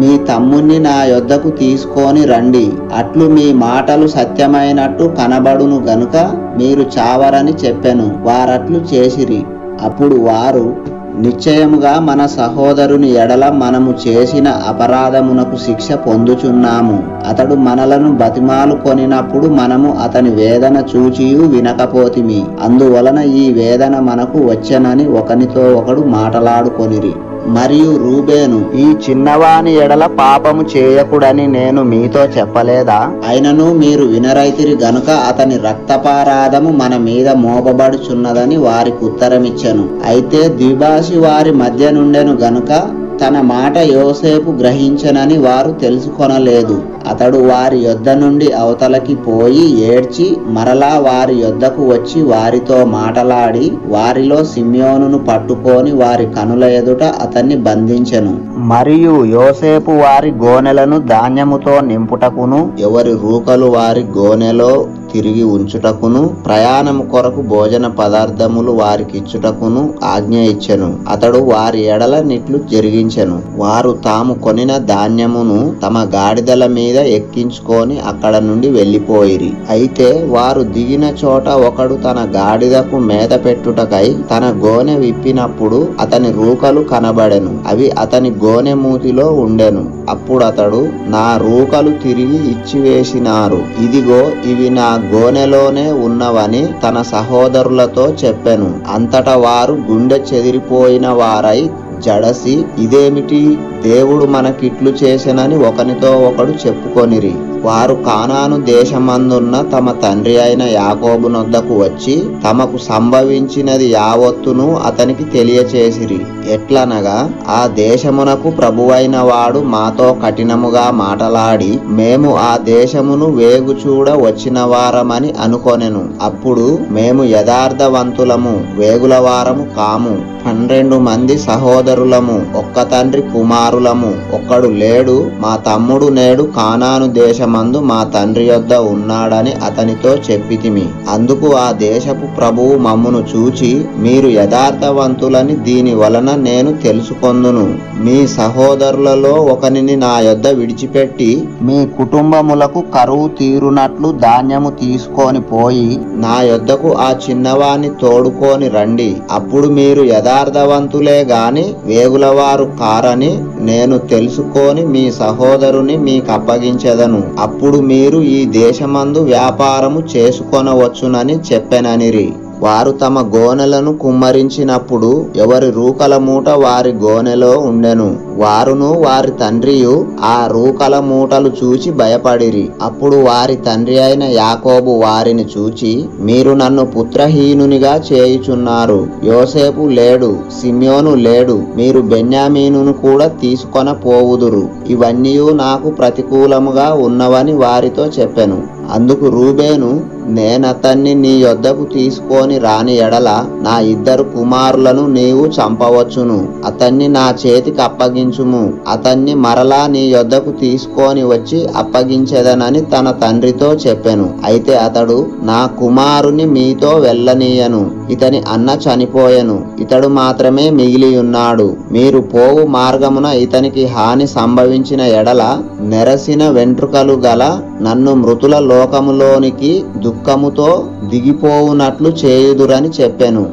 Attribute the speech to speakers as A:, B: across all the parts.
A: మీ తమ్ముణ్ణి నా యొద్దకు తీసుకొని రండి అట్లు మీ మాటలు సత్యమైనట్టు కనబడును గనుక మీరు చావరని చెప్పెను వారట్లు చేసిరి అప్పుడు వారు నిశ్చయముగా మన సహోదరుని ఎడల మనము చేసిన అపరాధమునకు శిక్ష పొందుచున్నాము అతడు మనలను బతిమాలు కొనినప్పుడు మనము అతని వేదన చూచియు వినకపోతిమి అందువలన ఈ వేదన మనకు వచ్చెనని ఒకనితో ఒకడు మాటలాడుకొనిరి మరియు రూబేను ఈ చిన్నవాని ఎడల పాపము చేయకుడని నేను మీతో చెప్పలేదా అయినను మీరు వినరైతిరి గనుక అతని రక్తపారాధము మన మీద మోపబడుచున్నదని వారికి ఉత్తరమిచ్చెను అయితే ద్విభాషి వారి మధ్య నుండెను గనుక తన మాట యోసేపు గ్రహించనని వారు తెలుసుకొనలేదు అతడు వారి యొద్ద నుండి అవతలకి పోయి ఏడ్చి మరలా వారి యొద్దకు వచ్చి వారితో మాటలాడి వారిలో సిమ్యోనును పట్టుకొని వారి కనుల ఎదుట అతన్ని బంధించెను మరియు యోసేపు వారి గోనెలను ధాన్యముతో నింపుటకును ఎవరి రూకలు వారి గోనెలో తిరిగి ఉంచుటకును ప్రయాణము కొరకు భోజన పదార్థములు వారికిచ్చుటకును ఆజ్ఞ ఇచ్చెను అతడు వారి ఎడల నిట్లు జరిగించెను వారు తాము కొనిన ధాన్యమును తమ గాడిదల మీద ఎక్కించుకొని అక్కడ నుండి వెళ్లిపోయిరి అయితే వారు దిగిన చోట ఒకడు తన గాడిదకు మేత పెట్టుటకై తన గోనె విప్పినప్పుడు అతని రూకలు కనబడెను అవి అతని గోనె మూతిలో ఉండెను అప్పుడు అతడు నా రూకలు తిరిగి ఇచ్చివేసినారు ఇదిగో ఇవి నా గోనెలోనే ఉన్నవని తన సహోదరులతో చెప్పెను అంతటా వారు గుండె చెదిరిపోయిన వారై జడసి ఇదేమిటి దేవుడు మనకిట్లు చేసెనని ఒకనితో ఒకడు చెప్పుకొనిరి వారు కానాను దేశమందున్న తమ తండ్రి అయిన యాకోబు నొద్దకు వచ్చి తమకు సంభవించినది యావత్తును అతనికి తెలియచేసిరి ఎట్లనగా ఆ దేశమునకు ప్రభువైన వాడు మాతో కఠినముగా మాటలాడి మేము ఆ దేశమును వేగు చూడ వచ్చిన వారమని అనుకొనెను అప్పుడు మేము యథార్థవంతులము వేగుల వారము కాము పన్నెండు మంది సహోదరులము ఒక్క తండ్రి కుమారులము ఒక్కడు లేడు మా తమ్ముడు నేడు కానాను దేశమందు మా తండ్రి యొద్ద ఉన్నాడని అతనితో చెప్పితిమి అందుకు ఆ దేశపు ప్రభువు మమ్మును చూచి మీరు యథార్థవంతులని దీని వలన నేను తెలుసుకొందును మీ సహోదరులలో ఒకనిని నా యొద్ద విడిచిపెట్టి మీ కుటుంబములకు కరువు తీరునట్లు ధాన్యము తీసుకొని పోయి నా యొద్దకు ఆ చిన్నవాని తోడుకొని రండి అప్పుడు మీరు యథార్థవంతులే గాని వేగులవారు కారని నేను తెలుసుకొని మీ సహోదరుని మీకు అప్పగించెదను అప్పుడు మీరు ఈ దేశమందు వ్యాపారము చేసుకొనవచ్చునని చెప్పెననిరి వారు తమ గోనెలను కుమ్మరించినప్పుడు ఎవరి రూకల మూట వారి గోనెలో ఉండెను వారును వారి తండ్రియు ఆ రూకల మూటలు చూచి భయపడిరి అప్పుడు వారి తండ్రి అయిన యాకోబు వారిని చూచి మీరు నన్ను పుత్రహీనునిగా చేయుచున్నారు యోసేపు లేడు సిమ్యోను లేడు మీరు బెన్యామీనును కూడా తీసుకొన పోవుదురు ఇవన్నీ నాకు ప్రతికూలముగా ఉన్నవని వారితో చెప్పెను అందుకు రూబేను నేనతన్ని నీ యొద్దకు తీసుకొని రాని ఎడల నా ఇద్దరు కుమారులను నీవు చంపవచ్చును అతన్ని నా చేతికి అప్పగించుము అతన్ని మరలా నీ యొద్దకు తీసుకొని వచ్చి అప్పగించెదనని తన తండ్రితో చెప్పెను అయితే అతడు నా కుమారుని మీతో వెళ్ళనీయను ఇతని అన్న చనిపోయెను ఇతడు మాత్రమే మిగిలి ఉన్నాడు మీరు పోవు మార్గమున ఇతనికి హాని సంభవించిన ఎడల నెరసిన వెంట్రుకలు గల నన్ను మృతుల లోకములోనికి దుఃఖముతో దిగిపోవునట్లు చేయుదురని చెప్పెను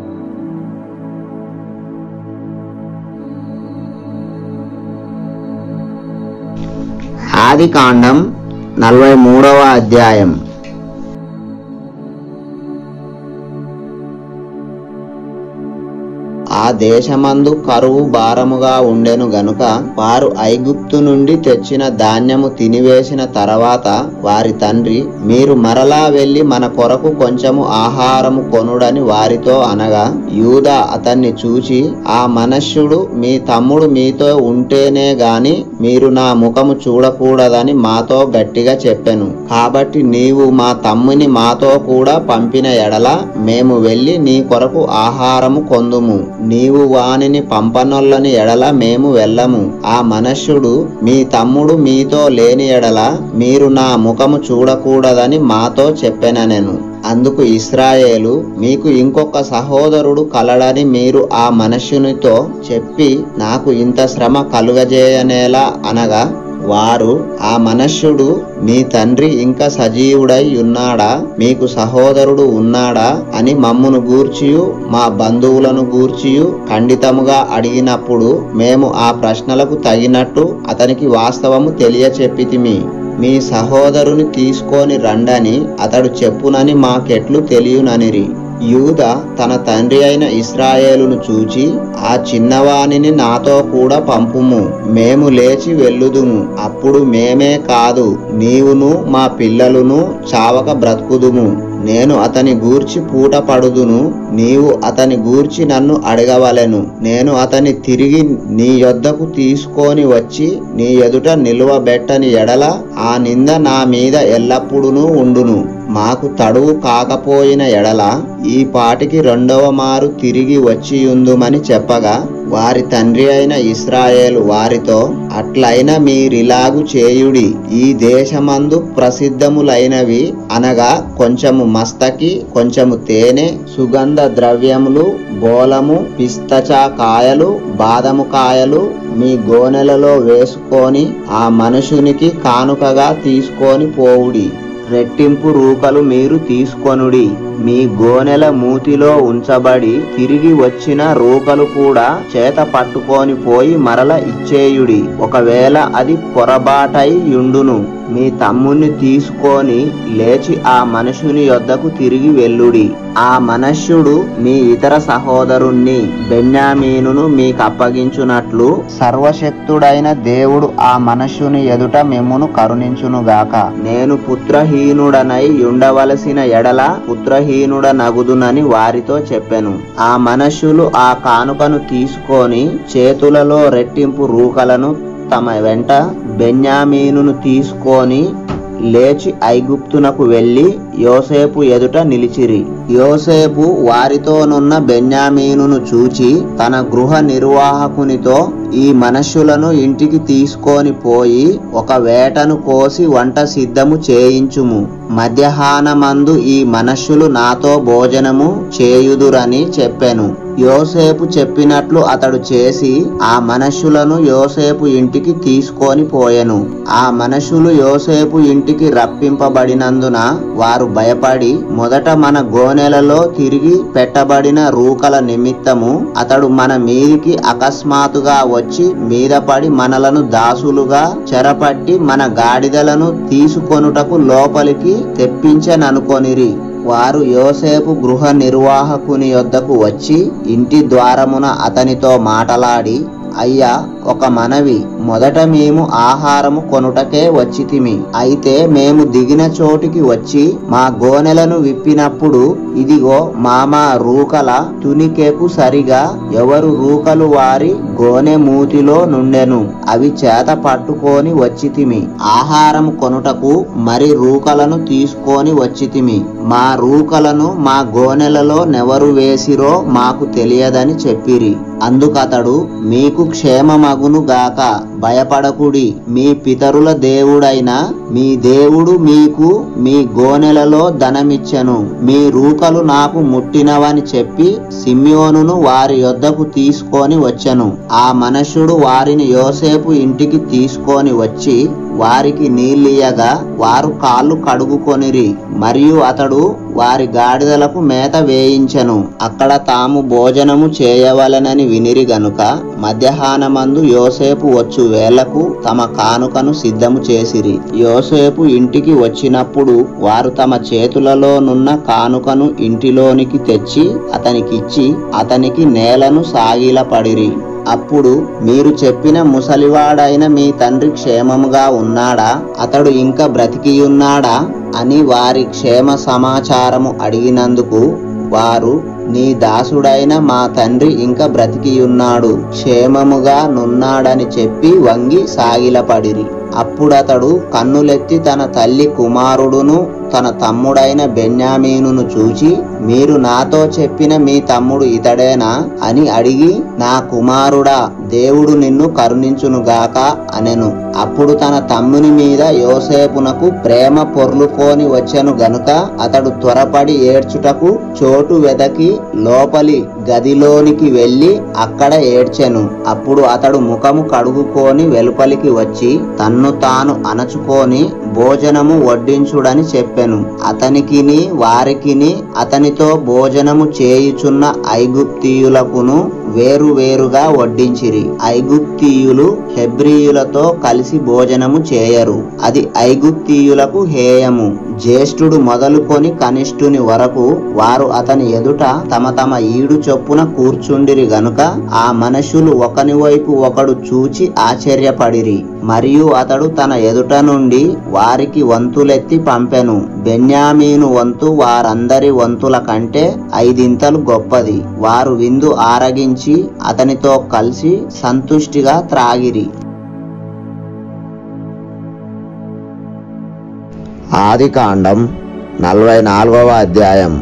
A: ఆది కాండం నలభై మూడవ అధ్యాయం ఆ దేశమందు కరువు భారముగా ఉండెను గనుక వారు ఐగుప్తు నుండి తెచ్చిన ధాన్యము తినివేసిన తర్వాత వారి తండ్రి మీరు మరలా వెళ్లి మన కొరకు కొంచెము ఆహారము కొనుడని వారితో అనగా యూదా అతన్ని చూచి ఆ మనష్యుడు మీ తమ్ముడు మీతో ఉంటేనే గాని మీరు నా ముఖము చూడకూడదని మాతో గట్టిగా చెప్పెను కాబట్టి నీవు మా తమ్ముని మాతో కూడా పంపిన ఎడల మేము వెళ్లి నీ కొరకు ఆహారము కొందుము నీవు వానిని పంపనొల్లని ఎడల మేము వెళ్ళము ఆ మనష్యుడు మీ తమ్ముడు మీతో లేని ఎడల మీరు నా ముఖము చూడకూడదని మాతో చెప్పెననెను అందుకు ఇస్రాయేలు మీకు ఇంకొక సహోదరుడు కలడని మీరు ఆ మనుష్యునితో చెప్పి నాకు ఇంత శ్రమ కలుగజేయనేలా అనగా వారు ఆ మనుష్యుడు మీ తండ్రి ఇంకా సజీవుడై ఉన్నాడా మీకు సహోదరుడు ఉన్నాడా అని మమ్మును గూర్చియు మా బంధువులను గూర్చియు ఖండితముగా అడిగినప్పుడు మేము ఆ ప్రశ్నలకు తగినట్టు అతనికి వాస్తవము తెలియచెప్పితిమి మీ సహోదరుని తీసుకొని రండని అతడు చెప్పునని మాకెట్లు తెలియననిరి యూద తన తండ్రి అయిన ఇస్రాయేలును చూచి ఆ చిన్నవానిని నాతో కూడా పంపుము మేము లేచి వెళ్ళుదుము అప్పుడు మేమే కాదు నీవును మా పిల్లలును చావక బ్రతుకుదుము నేను అతని గూర్చి పూట పడుదును నీవు అతని గూర్చి నన్ను అడగవలెను నేను అతని తిరిగి నీ యొద్దకు తీసుకొని వచ్చి నీ ఎదుట నిలువబెట్టని ఎడల ఆ నింద నా మీద ఎల్లప్పుడూ ఉండును మాకు తడువు కాకపోయిన ఎడల ఈ పాటికి రెండవ మారు తిరిగి వచ్చియుందుమని చెప్పగా వారి తండ్రి అయిన ఇస్రాయేలు వారితో అట్లయిన మీరిలాగు చేయుడి ఈ దేశమందు ప్రసిద్ధములైనవి అనగా కొంచెము మస్తకి కొంచెము తేనె సుగంధ ద్రవ్యములు బోలము పిస్తచా కాయలు బాదము కాయలు మీ గోనెలలో వేసుకొని ఆ మనుషునికి కానుకగా తీసుకొని పోవుడి రెట్టింపు రూకలు మీరు తీసుకొనుడి మీ గోనెల మూతిలో ఉంచబడి తిరిగి వచ్చిన రూకలు కూడా చేత పట్టుకొని పోయి మరల ఇచ్చేయుడి ఒకవేళ అది పొరబాటై యుండును మీ తమ్ముణ్ణి తీసుకొని లేచి ఆ మనుషుని యొద్దకు తిరిగి వెళ్ళుడి ఆ మనుష్యుడు మీ ఇతర సహోదరుణ్ణి బెన్యామీనును మీకు అప్పగించునట్లు సర్వశక్తుడైన దేవుడు ఆ మనుష్యుని ఎదుట మిమ్మును కరుణించునుగాక నేను పుత్రహీనుడనై ఉండవలసిన ఎడల పుత్రహీనుడ నగుదునని వారితో చెప్పెను ఆ మనుష్యులు ఆ కానుకను తీసుకొని చేతులలో రెట్టింపు రూకలను తమ వెంట బెన్యామీనును తీసుకొని లేచి ఐగుప్తునకు వెళ్లి యోసేపు ఎదుట నిలిచిరి యోసేపు వారితోనున్న బెన్యామీనును చూచి తన గృహ నిర్వాహకునితో ఈ మనుష్యులను ఇంటికి తీసుకొని పోయి ఒక వేటను కోసి వంట సిద్ధము చేయించుము మధ్యాహ్నమందు ఈ మనుష్యులు నాతో భోజనము చేయుదురని చెప్పెను యోసేపు చెప్పినట్లు అతడు చేసి ఆ మనుష్యులను యోసేపు ఇంటికి తీసుకొని పోయెను ఆ మనుషులు యోసేపు ఇంటికి రప్పింపబడినందున వారు భయపడి మొదట మన గోనెలలో తిరిగి పెట్టబడిన రూకల నిమిత్తము అతడు మన మీదికి అకస్మాత్తుగా వచ్చి మీద పడి మనలను దాసులుగా చెరపట్టి మన గాడిదలను తీసుకొనుటకు లోపలికి తెప్పించననుకొనిరి వారు యోసేపు గృహ నిర్వాహకుని యొద్దకు వచ్చి ఇంటి ద్వారమున అతనితో మాటలాడి అయ్యా ఒక మనవి మొదట మేము ఆహారము కొనుటకే వచ్చితిమి అయితే మేము దిగిన చోటికి వచ్చి మా గోనెలను విప్పినప్పుడు ఇదిగో మామ రూకల తునికెకు సరిగా ఎవరు రూకలు వారి గోనె మూతిలో నుండెను అవి చేత పట్టుకొని వచ్చితిమి ఆహారము కొనుటకు మరి రూకలను తీసుకొని వచ్చితిమి మా రూకలను మా గోనెలలో నెవరు వేసిరో మాకు తెలియదని చెప్పిరి అందుకతడు మీకు క్షేమమగును గాక భయపడకుడి మీ పితరుల దేవుడైన మీ దేవుడు మీకు మీ గోనెలలో ధనమిచ్చెను మీ రూకలు నాకు ముట్టినవని చెప్పి సిమ్యోనును వారి యొద్దకు తీసుకొని వచ్చెను ఆ మనుష్యుడు వారిని యోసేపు ఇంటికి తీసుకొని వచ్చి వారికి నీళ్ళియగా వారు కాళ్ళు కడుగుకొనిరి మరియు అతడు వారి గాడిదలకు మేత వేయించెను అక్కడ తాము భోజనము చేయవలెనని వినిరి గనుక మధ్యాహ్నమందు యోసేపు వచ్చు వేళకు తమ కానుకను సిద్ధము చేసిరి యోసేపు ఇంటికి వచ్చినప్పుడు వారు తమ చేతులలోనున్న కానుకను ఇంటిలోనికి తెచ్చి అతనికిచ్చి అతనికి నేలను సాగిలపడిరి అప్పుడు మీరు చెప్పిన ముసలివాడైన మీ తండ్రి క్షేమముగా ఉన్నాడా అతడు ఇంకా బ్రతికియున్నాడా అని వారి క్షేమ సమాచారము అడిగినందుకు వారు నీ దాసుడైన మా తండ్రి ఇంకా బ్రతికియున్నాడు క్షేమముగా నున్నాడని చెప్పి వంగి సాగిలపడిరి అప్పుడతడు కన్నులెత్తి తన తల్లి కుమారుడును తన తమ్ముడైన బెన్యామీనును చూచి మీరు నాతో చెప్పిన మీ తమ్ముడు ఇతడేనా అని అడిగి నా కుమారుడా దేవుడు నిన్ను కరుణించునుగాక అనెను అప్పుడు తన తమ్ముని మీద యోసేపునకు ప్రేమ పొర్లుకొని వచ్చెను గనుక అతడు త్వరపడి ఏడ్చుటకు చోటు వెదకి లోపలి గదిలోనికి వెళ్లి అక్కడ ఏడ్చెను అప్పుడు అతడు ముఖము కడుగుకొని వెలుపలికి వచ్చి తన్ను తాను అణచుకొని భోజనము వడ్డించుడని చెప్పెను అతనికిని వారికిని అతనితో భోజనము చేయుచున్న ఐగుప్తీయులకును వేరు వేరుగా వడ్డించిరి ఐగుప్తీయులు హెబ్రీయులతో కలిసి భోజనము చేయరు అది ఐగుప్తీయులకు హేయము జ్యేష్ఠుడు మొదలుకొని కనిష్ఠుని వరకు వారు అతని ఎదుట తమ తమ ఈడు చొప్పున కూర్చుండిరి గనుక ఆ మనుషులు ఒకని వైపు ఒకడు చూచి ఆశ్చర్యపడిరి మరియు అతడు తన ఎదుట నుండి వారికి వంతులెత్తి పంపెను బెన్యామీను వంతు వారందరి వంతుల కంటే ఐదింతలు గొప్పది వారు విందు ఆరగించి అతనితో కలిసి సంతుష్టిగా త్రాగిరి ఆది కాండం నలభై నాలుగవ అధ్యాయం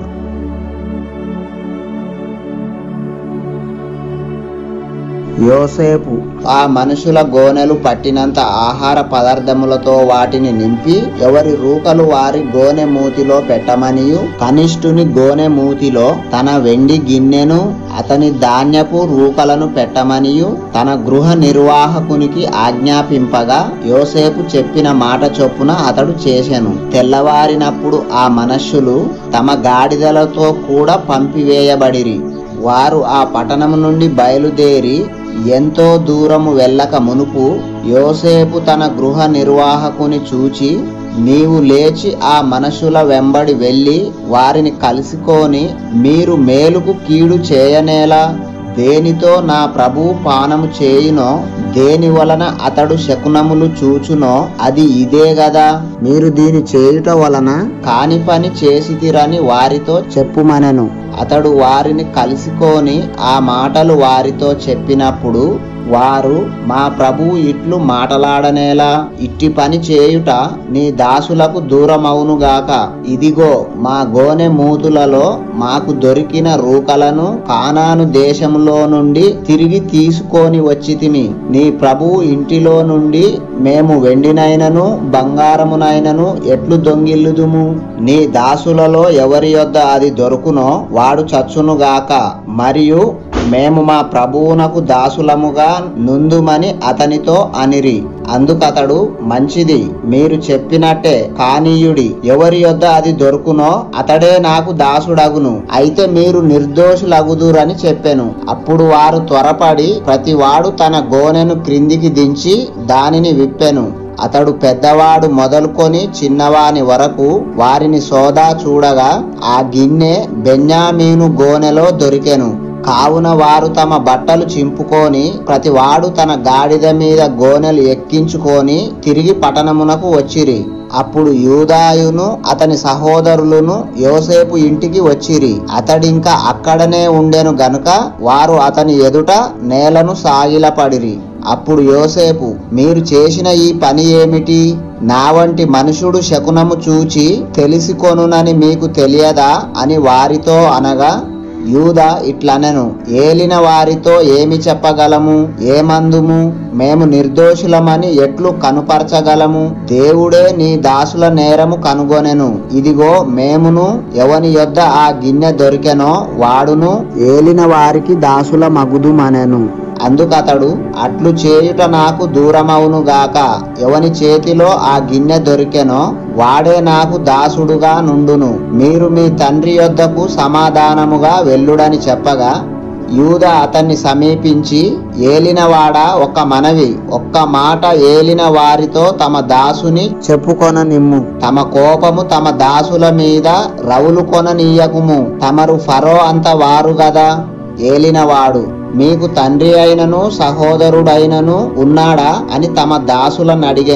A: యోసేపు ఆ మనుషుల గోనెలు పట్టినంత ఆహార పదార్థములతో వాటిని నింపి ఎవరి రూకలు వారి గోనె మూతిలో పెట్టమనియు కనిష్ఠుని గోనె మూతిలో తన వెండి గిన్నెను అతని ధాన్యపు రూకలను పెట్టమనియు తన గృహ నిర్వాహకునికి ఆజ్ఞాపింపగా యోసేపు చెప్పిన మాట చొప్పున అతడు చేసెను తెల్లవారినప్పుడు ఆ మనుష్యులు తమ గాడిదలతో కూడా పంపివేయబడిరి వారు ఆ పట్టణం నుండి బయలుదేరి ఎంతో దూరము వెళ్ళక మునుపు యోసేపు తన గృహ నిర్వాహకుని చూచి నీవు లేచి ఆ మనుషుల వెంబడి వెళ్ళి వారిని కలుసుకొని మీరు మేలుకు కీడు చేయనేలా దేనితో నా ప్రభువు పానము చేయునో దేని వలన అతడు శకునములు చూచునో అది ఇదే గదా మీరు దీని చేయుట వలన కాని పని చేసితిరని వారితో చెప్పుమనెను అతడు వారిని కలుసుకొని ఆ మాటలు వారితో చెప్పినప్పుడు వారు మా ప్రభువు ఇట్లు మాటలాడనేలా ఇట్టి పని చేయుట నీ దాసులకు దూరమవునుగాక ఇదిగో మా గోనె మూతులలో మాకు దొరికిన రూకలను కానాను దేశంలో నుండి తిరిగి తీసుకొని వచ్చితిమి నీ ప్రభువు ఇంటిలో నుండి మేము వెండినైనను బంగారమునైనను ఎట్లు దొంగిల్లుదుము నీ దాసులలో ఎవరి యొద్ద అది దొరుకునో వాడు చచ్చునుగాక మరియు మేము మా ప్రభువునకు దాసులముగా నుందుమని అతనితో అనిరి అందుకతడు మంచిది మీరు చెప్పినట్టే కానీయుడి ఎవరి యొద్ద అది దొరుకునో అతడే నాకు దాసుడగును అయితే మీరు నిర్దోషులగుదురని చెప్పెను అప్పుడు వారు త్వరపడి ప్రతివాడు తన గోనెను క్రిందికి దించి దానిని విప్పెను అతడు పెద్దవాడు మొదలుకొని చిన్నవాని వరకు వారిని సోదా చూడగా ఆ గిన్నె బెన్యామీను గోనెలో దొరికెను కావున వారు తమ బట్టలు చింపుకొని ప్రతివాడు తన గాడిద మీద గోనెలు ఎక్కించుకొని తిరిగి పట్టణమునకు వచ్చిరి అప్పుడు యూదాయును అతని సహోదరులను యోసేపు ఇంటికి వచ్చిరి అతడింకా అక్కడనే ఉండెను గనుక వారు అతని ఎదుట నేలను సాగిలపడిరి అప్పుడు యోసేపు మీరు చేసిన ఈ పని ఏమిటి నా వంటి మనుషుడు శకునము చూచి తెలిసికొనునని మీకు తెలియదా అని వారితో అనగా యూద ఇట్లనెను ఏలిన వారితో ఏమి చెప్పగలము ఏమందుము మేము నిర్దోషులమని ఎట్లు కనుపరచగలము దేవుడే నీ దాసుల నేరము కనుగొనెను ఇదిగో మేమును ఎవని యొద్ద ఆ గిన్నె దొరికెనో వాడును ఏలిన వారికి దాసుల మగుదుమనెను అందుకతడు అట్లు చేయుట నాకు దూరమవును గాక ఎవని చేతిలో ఆ గిన్నె దొరికెనో వాడే నాకు దాసుడుగా నుండును మీరు మీ తండ్రి యొద్దకు సమాధానముగా వెళ్ళుడని చెప్పగా యూద అతన్ని సమీపించి ఏలినవాడా ఒక మనవి ఒక్క మాట ఏలిన వారితో తమ దాసుని చెప్పుకొననిమ్ము తమ కోపము తమ దాసుల మీద రవులు కొననీయకుము తమరు ఫరో అంత వారు గదా ఏలినవాడు మీకు తండ్రి అయినను సహోదరుడైనను ఉన్నాడా అని తమ దాసులను అడిగాను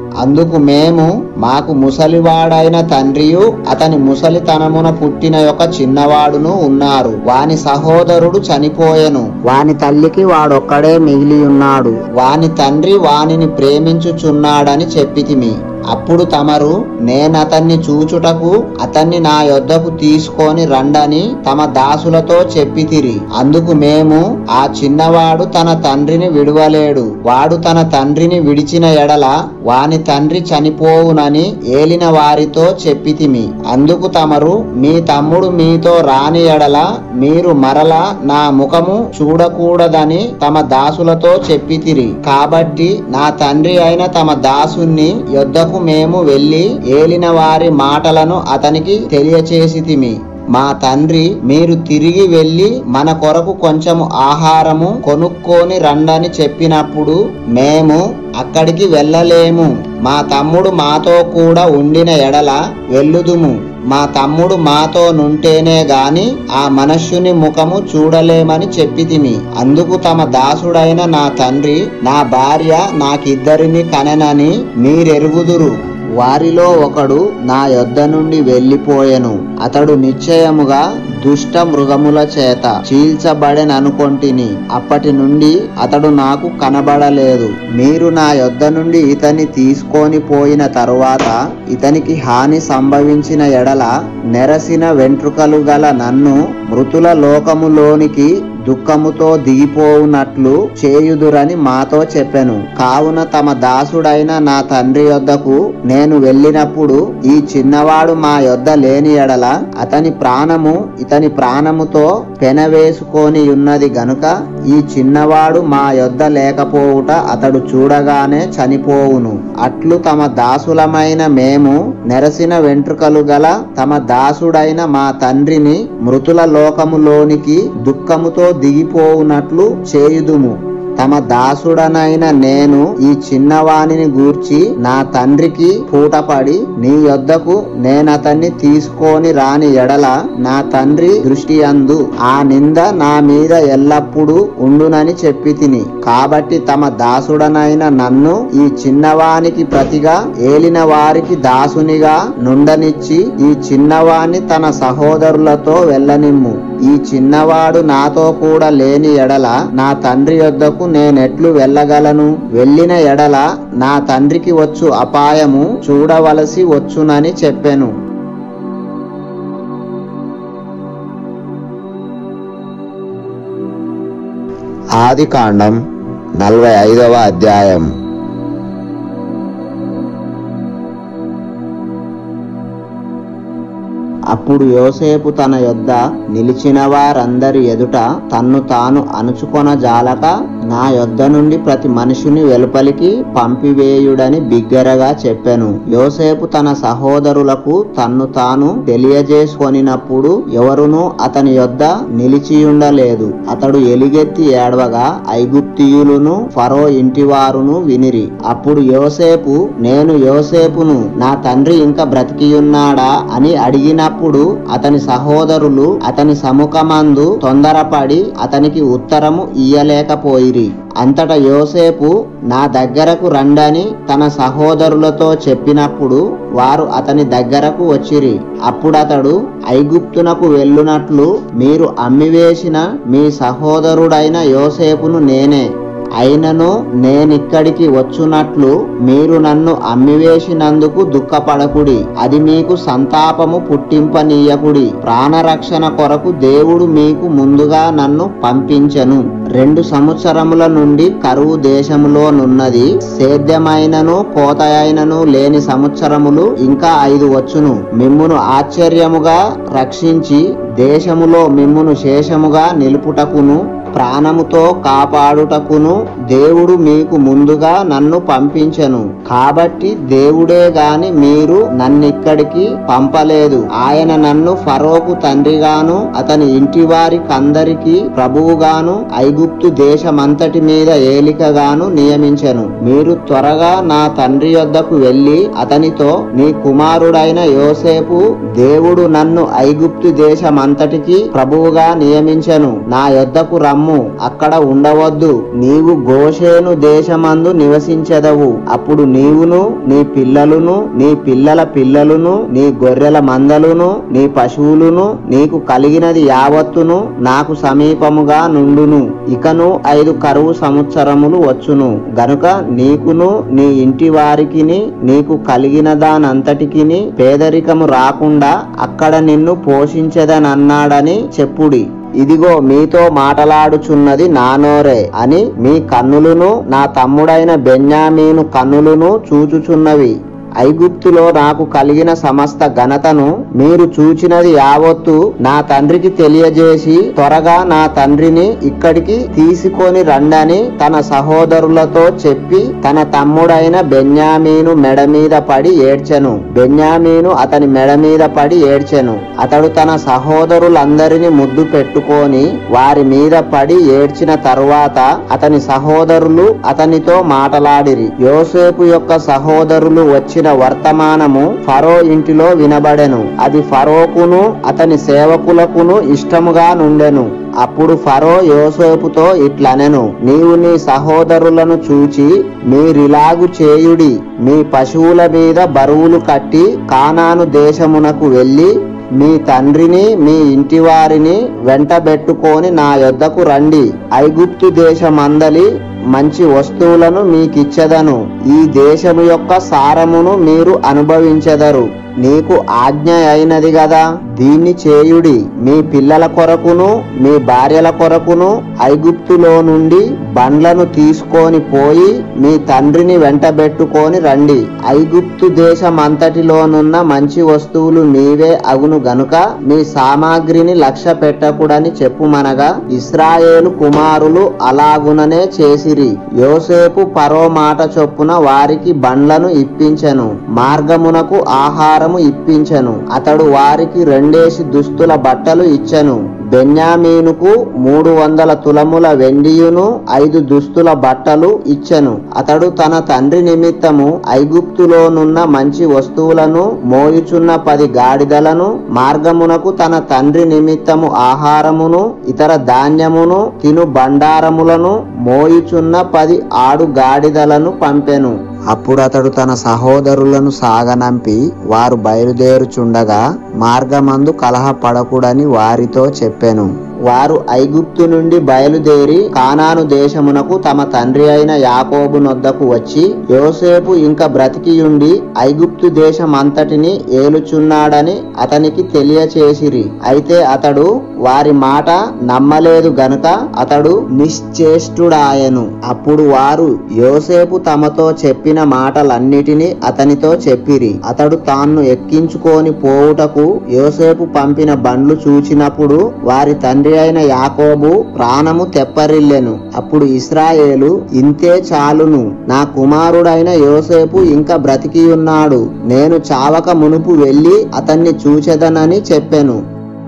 A: అందుకు మేము మాకు ముసలివాడైన తండ్రియు అతని ముసలితనమున పుట్టిన ఒక చిన్నవాడును ఉన్నారు వాని సహోదరుడు చనిపోయెను వాని తల్లికి వాడొక్కడే మిగిలి ఉన్నాడు వాని తండ్రి వానిని ప్రేమించుచున్నాడని చెప్పితిమి అప్పుడు తమరు నేనతన్ని చూచుటకు అతన్ని నా యొద్దకు తీసుకొని రండని తమ దాసులతో చెప్పితిరి అందుకు మేము ఆ చిన్నవాడు తన తండ్రిని విడువలేడు వాడు తన తండ్రిని విడిచిన ఎడల వాని తండ్రి చనిపోవునని ఏలిన వారితో చెప్పితిమి అందుకు తమరు మీ తమ్ముడు మీతో రాని ఎడల మీరు మరల నా ముఖము చూడకూడదని తమ దాసులతో చెప్పితిరి కాబట్టి నా తండ్రి అయిన తమ దాసుని యొద్దకు మేము వెళ్ళి ఏలిన వారి మాటలను అతనికి తెలియచేసితిమి మా తండ్రి మీరు తిరిగి వెళ్ళి మన కొరకు కొంచెము ఆహారము కొనుక్కొని రండని చెప్పినప్పుడు మేము అక్కడికి వెళ్ళలేము మా తమ్ముడు మాతో కూడా ఉండిన ఎడల వెళ్ళుదుము మా తమ్ముడు మాతో నుంటేనే గాని ఆ మనుష్యుని ముఖము చూడలేమని చెప్పితిమి అందుకు తమ దాసుడైన నా తండ్రి నా భార్య నాకిద్దరిని కనెనని మీరెరుగుదురు వారిలో ఒకడు నా యొద్ద నుండి వెళ్ళిపోయెను అతడు నిశ్చయముగా దుష్ట మృగముల చేత చీల్చబడెననుకొంటిని అప్పటి నుండి అతడు నాకు కనబడలేదు మీరు నా యొద్ద నుండి ఇతని తీసుకొని పోయిన తరువాత ఇతనికి హాని సంభవించిన ఎడల నెరసిన వెంట్రుకలు గల నన్ను మృతుల లోకములోనికి దుఃఖముతో దిగిపోవునట్లు చేయుదురని మాతో చెప్పెను కావున తమ దాసుడైన నా తండ్రి యొద్దకు నేను వెళ్ళినప్పుడు ఈ చిన్నవాడు మా యొద్ద లేని ఎడల అతని ప్రాణము ఇతని ప్రాణముతో పెనవేసుకొని ఉన్నది గనుక ఈ చిన్నవాడు మా యొద్ద లేకపోవుట అతడు చూడగానే చనిపోవును అట్లు తమ దాసులమైన మేము నెరసిన వెంట్రుకలు గల తమ దాసుడైన మా తండ్రిని మృతుల లోకములోనికి దుఃఖముతో దిగిపోవునట్లు చేయుదుము తమ దాసుడనైన నేను ఈ చిన్నవానిని గూర్చి నా తండ్రికి పూటపడి నీ యొద్దకు నేనతన్ని తీసుకొని రాని ఎడల నా తండ్రి దృష్టి అందు ఆ నింద నా మీద ఎల్లప్పుడూ ఉండునని చెప్పి తిని కాబట్టి తమ దాసుడనైన నన్ను ఈ చిన్నవానికి ప్రతిగా ఏలిన వారికి దాసునిగా నుండనిచ్చి ఈ చిన్నవాణ్ణి తన సహోదరులతో వెళ్ళనిమ్ము ఈ చిన్నవాడు నాతో కూడా లేని ఎడల నా తండ్రి యొద్దకు నేనెట్లు వెళ్ళగలను వెళ్ళిన ఎడల నా తండ్రికి వచ్చు అపాయము చూడవలసి వచ్చునని చెప్పెను ఆది కాండం నలభై ఐదవ అధ్యాయం అప్పుడు యోసేపు తన యొద్ద నిలిచిన వారందరి ఎదుట తన్ను తాను అణుచుకొన జాలక నా యొద్ద నుండి ప్రతి మనిషిని వెలుపలికి పంపివేయుడని బిగ్గరగా చెప్పెను యోసేపు తన సహోదరులకు తన్ను తాను తెలియజేసుకొనినప్పుడు ఎవరునూ అతని యొద్ద నిలిచియుండలేదు అతడు ఎలిగెత్తి ఏడవగా ఐగుప్తియులును ఫరో ఇంటివారును వినిరి అప్పుడు యోసేపు నేను యోసేపును నా తండ్రి ఇంకా బ్రతికియున్నాడా అని అడిగినప్పుడు అతని సహోదరులు అతని సముఖమందు తొందరపడి అతనికి ఉత్తరము ఇయ్యలేకపోయిరి అంతటా యోసేపు నా దగ్గరకు రండని తన సహోదరులతో చెప్పినప్పుడు వారు అతని దగ్గరకు వచ్చిరి అప్పుడతడు ఐగుప్తునకు వెళ్ళునట్లు మీరు అమ్మివేసిన మీ సహోదరుడైన యోసేపును నేనే అయినను నేనిక్కడికి వచ్చునట్లు మీరు నన్ను అమ్మివేసినందుకు దుఃఖపడకుడి అది మీకు సంతాపము పుట్టింపనీయకుడి ప్రాణరక్షణ కొరకు దేవుడు మీకు ముందుగా నన్ను పంపించెను రెండు సంవత్సరముల నుండి కరువు దేశములోనున్నది సేద్యమైనను కోతయైనను లేని సంవత్సరములు ఇంకా ఐదు వచ్చును మిమ్మును ఆశ్చర్యముగా రక్షించి దేశములో మిమ్మును శేషముగా నిలుపుటకును ప్రాణముతో కాపాడుటకును దేవుడు మీకు ముందుగా నన్ను పంపించెను కాబట్టి దేవుడే గాని మీరు నన్నిక్కడికి పంపలేదు ఆయన నన్ను ఫరోకు తండ్రిగాను అతని ఇంటి వారికందరికి ప్రభువుగాను ఐగుప్తు దేశమంతటి మీద ఏలికగాను నియమించెను మీరు త్వరగా నా తండ్రి యొద్దకు వెళ్ళి అతనితో నీ కుమారుడైన యోసేపు దేవుడు నన్ను ఐగుప్తు దేశమంతటికి ప్రభువుగా నియమించెను నా యొద్దకు రమ్ము స్థలము అక్కడ ఉండవద్దు నీవు గోషేను దేశమందు నివసించెదవు అప్పుడు నీవును నీ పిల్లలును నీ పిల్లల పిల్లలును నీ గొర్రెల మందలును నీ పశువులును నీకు కలిగినది యావత్తును నాకు సమీపముగా నుండును ఇకను ఐదు కరువు సంవత్సరములు వచ్చును గనుక నీకును నీ ఇంటి వారికిని నీకు కలిగిన దానంతటికిని పేదరికము రాకుండా అక్కడ నిన్ను పోషించదనన్నాడని చెప్పుడి ఇదిగో మీతో మాటలాడుచున్నది నానోరే అని మీ కన్నులను నా తమ్ముడైన బెన్యామీను కన్నులను చూచుచున్నవి ఐగుప్తులో నాకు కలిగిన సమస్త ఘనతను మీరు చూచినది యావత్తు నా తండ్రికి తెలియజేసి త్వరగా నా తండ్రిని ఇక్కడికి తీసుకొని రండని తన సహోదరులతో చెప్పి తన తమ్ముడైన బెన్యామీను మెడ మీద పడి ఏడ్చెను బెన్యామీను అతని మెడ మీద పడి ఏడ్చెను అతడు తన సహోదరులందరిని ముద్దు పెట్టుకొని వారి మీద పడి ఏడ్చిన తరువాత అతని సహోదరులు అతనితో మాటలాడిరి యోసేపు యొక్క సహోదరులు వచ్చిన వర్తమానము ఫరో ఇంటిలో వినబడెను అది ఫరోకును అతని సేవకులకును ఇష్టముగా నుండెను అప్పుడు ఫరో యోసేపుతో ఇట్లనెను నీవు నీ సహోదరులను చూచి మీరిలాగు చేయుడి మీ పశువుల మీద బరువులు కట్టి కానాను దేశమునకు వెళ్ళి మీ తండ్రిని మీ ఇంటి వారిని వెంటబెట్టుకొని నా యొద్దకు రండి ఐగుప్తు దేశమందలి మంచి వస్తువులను మీకిచ్చెదను ఈ దేశము యొక్క సారమును మీరు అనుభవించెదరు నీకు ఆజ్ఞ అయినది గదా దీన్ని చేయుడి మీ పిల్లల కొరకును మీ భార్యల కొరకును ఐగుప్తులో నుండి బండ్లను తీసుకొని పోయి మీ తండ్రిని వెంటబెట్టుకొని రండి ఐగుప్తు దేశమంతటిలోనున్న మంచి వస్తువులు నీవే అగును గనుక మీ సామాగ్రిని లక్ష్య పెట్టకుడని చెప్పుమనగా ఇస్రాయేలు కుమారులు అలాగుననే చేసిరి యోసేపు పరో మాట చొప్పున వారికి బండ్లను ఇప్పించెను మార్గమునకు ఆహారము ఇప్పించెను అతడు వారికి రెండేసి దుస్తుల బట్టలు ఇచ్చెను బెన్యామీనుకు మూడు వందల తులముల వెండియును ఐదు దుస్తుల బట్టలు ఇచ్చెను అతడు తన తండ్రి నిమిత్తము ఐగుప్తులోనున్న మంచి వస్తువులను మోయుచున్న పది గాడిదలను మార్గమునకు తన తండ్రి నిమిత్తము ఆహారమును ఇతర ధాన్యమును తిను బండారములను మోయుచున్న పది ఆడు గాడిదలను పంపెను అప్పుడు అతడు తన సహోదరులను సాగనంపి వారు బయలుదేరుచుండగా మార్గమందు కలహపడకుడని వారితో చెప్పెను వారు ఐగుప్తు నుండి బయలుదేరి కానాను దేశమునకు తమ తండ్రి అయిన యాకోబు నొద్దకు వచ్చి యోసేపు ఇంకా బ్రతికియుండి ఐగుప్తు దేశమంతటిని ఏలుచున్నాడని అతనికి తెలియచేసిరి అయితే అతడు వారి మాట నమ్మలేదు గనుక అతడు నిశ్చేష్టుడాయను అప్పుడు వారు యోసేపు తమతో చెప్పిన మాటలన్నిటినీ అతనితో చెప్పిరి అతడు తాను ఎక్కించుకొని పోవుటకు యోసేపు పంపిన బండ్లు చూచినప్పుడు వారి తండ్రి అయిన యాకోబు ప్రాణము తెప్పరిల్లెను అప్పుడు ఇస్రాయేలు ఇంతే చాలును నా కుమారుడైన యోసేపు ఇంకా బ్రతికి ఉన్నాడు నేను చావక మునుపు వెళ్ళి అతన్ని చూచెదనని చెప్పెను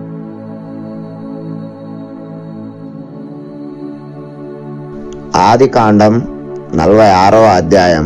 B: ఆది కాండం నలభై ఆరో అధ్యాయం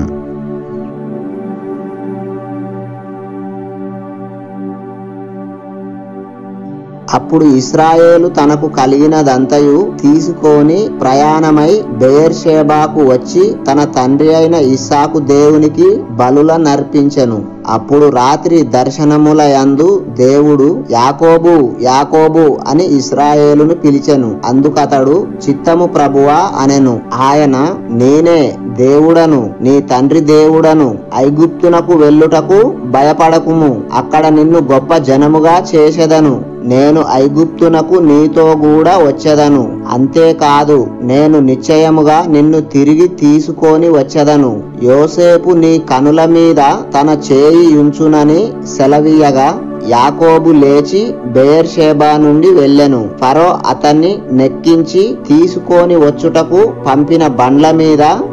A: అప్పుడు ఇస్రాయేలు తనకు కలిగినదంతయు తీసుకొని ప్రయాణమై బెయర్షేబాకు వచ్చి తన తండ్రి అయిన ఇస్సాకు దేవునికి బలుల నర్పించెను అప్పుడు రాత్రి దర్శనముల యందు దేవుడు యాకోబు యాకోబు అని ఇస్రాయేలును పిలిచెను అందుకతడు చిత్తము ప్రభువా అనెను ఆయన నేనే దేవుడను నీ తండ్రి దేవుడను ఐగుప్తునకు వెళ్ళుటకు భయపడకుము అక్కడ నిన్ను గొప్ప జనముగా చేసెదను నేను ఐగుప్తునకు నీతో కూడా వచ్చెదను అంతేకాదు నేను నిశ్చయముగా నిన్ను తిరిగి తీసుకొని వచ్చెదను యోసేపు నీ కనుల మీద తన చేయి ఉంచునని సెలవీయగా యాకోబు లేచి బెయర్షేబా నుండి వెళ్ళెను ఫరో అతన్ని నెక్కించి తీసుకొని వచ్చుటకు పంపిన బండ్ల మీద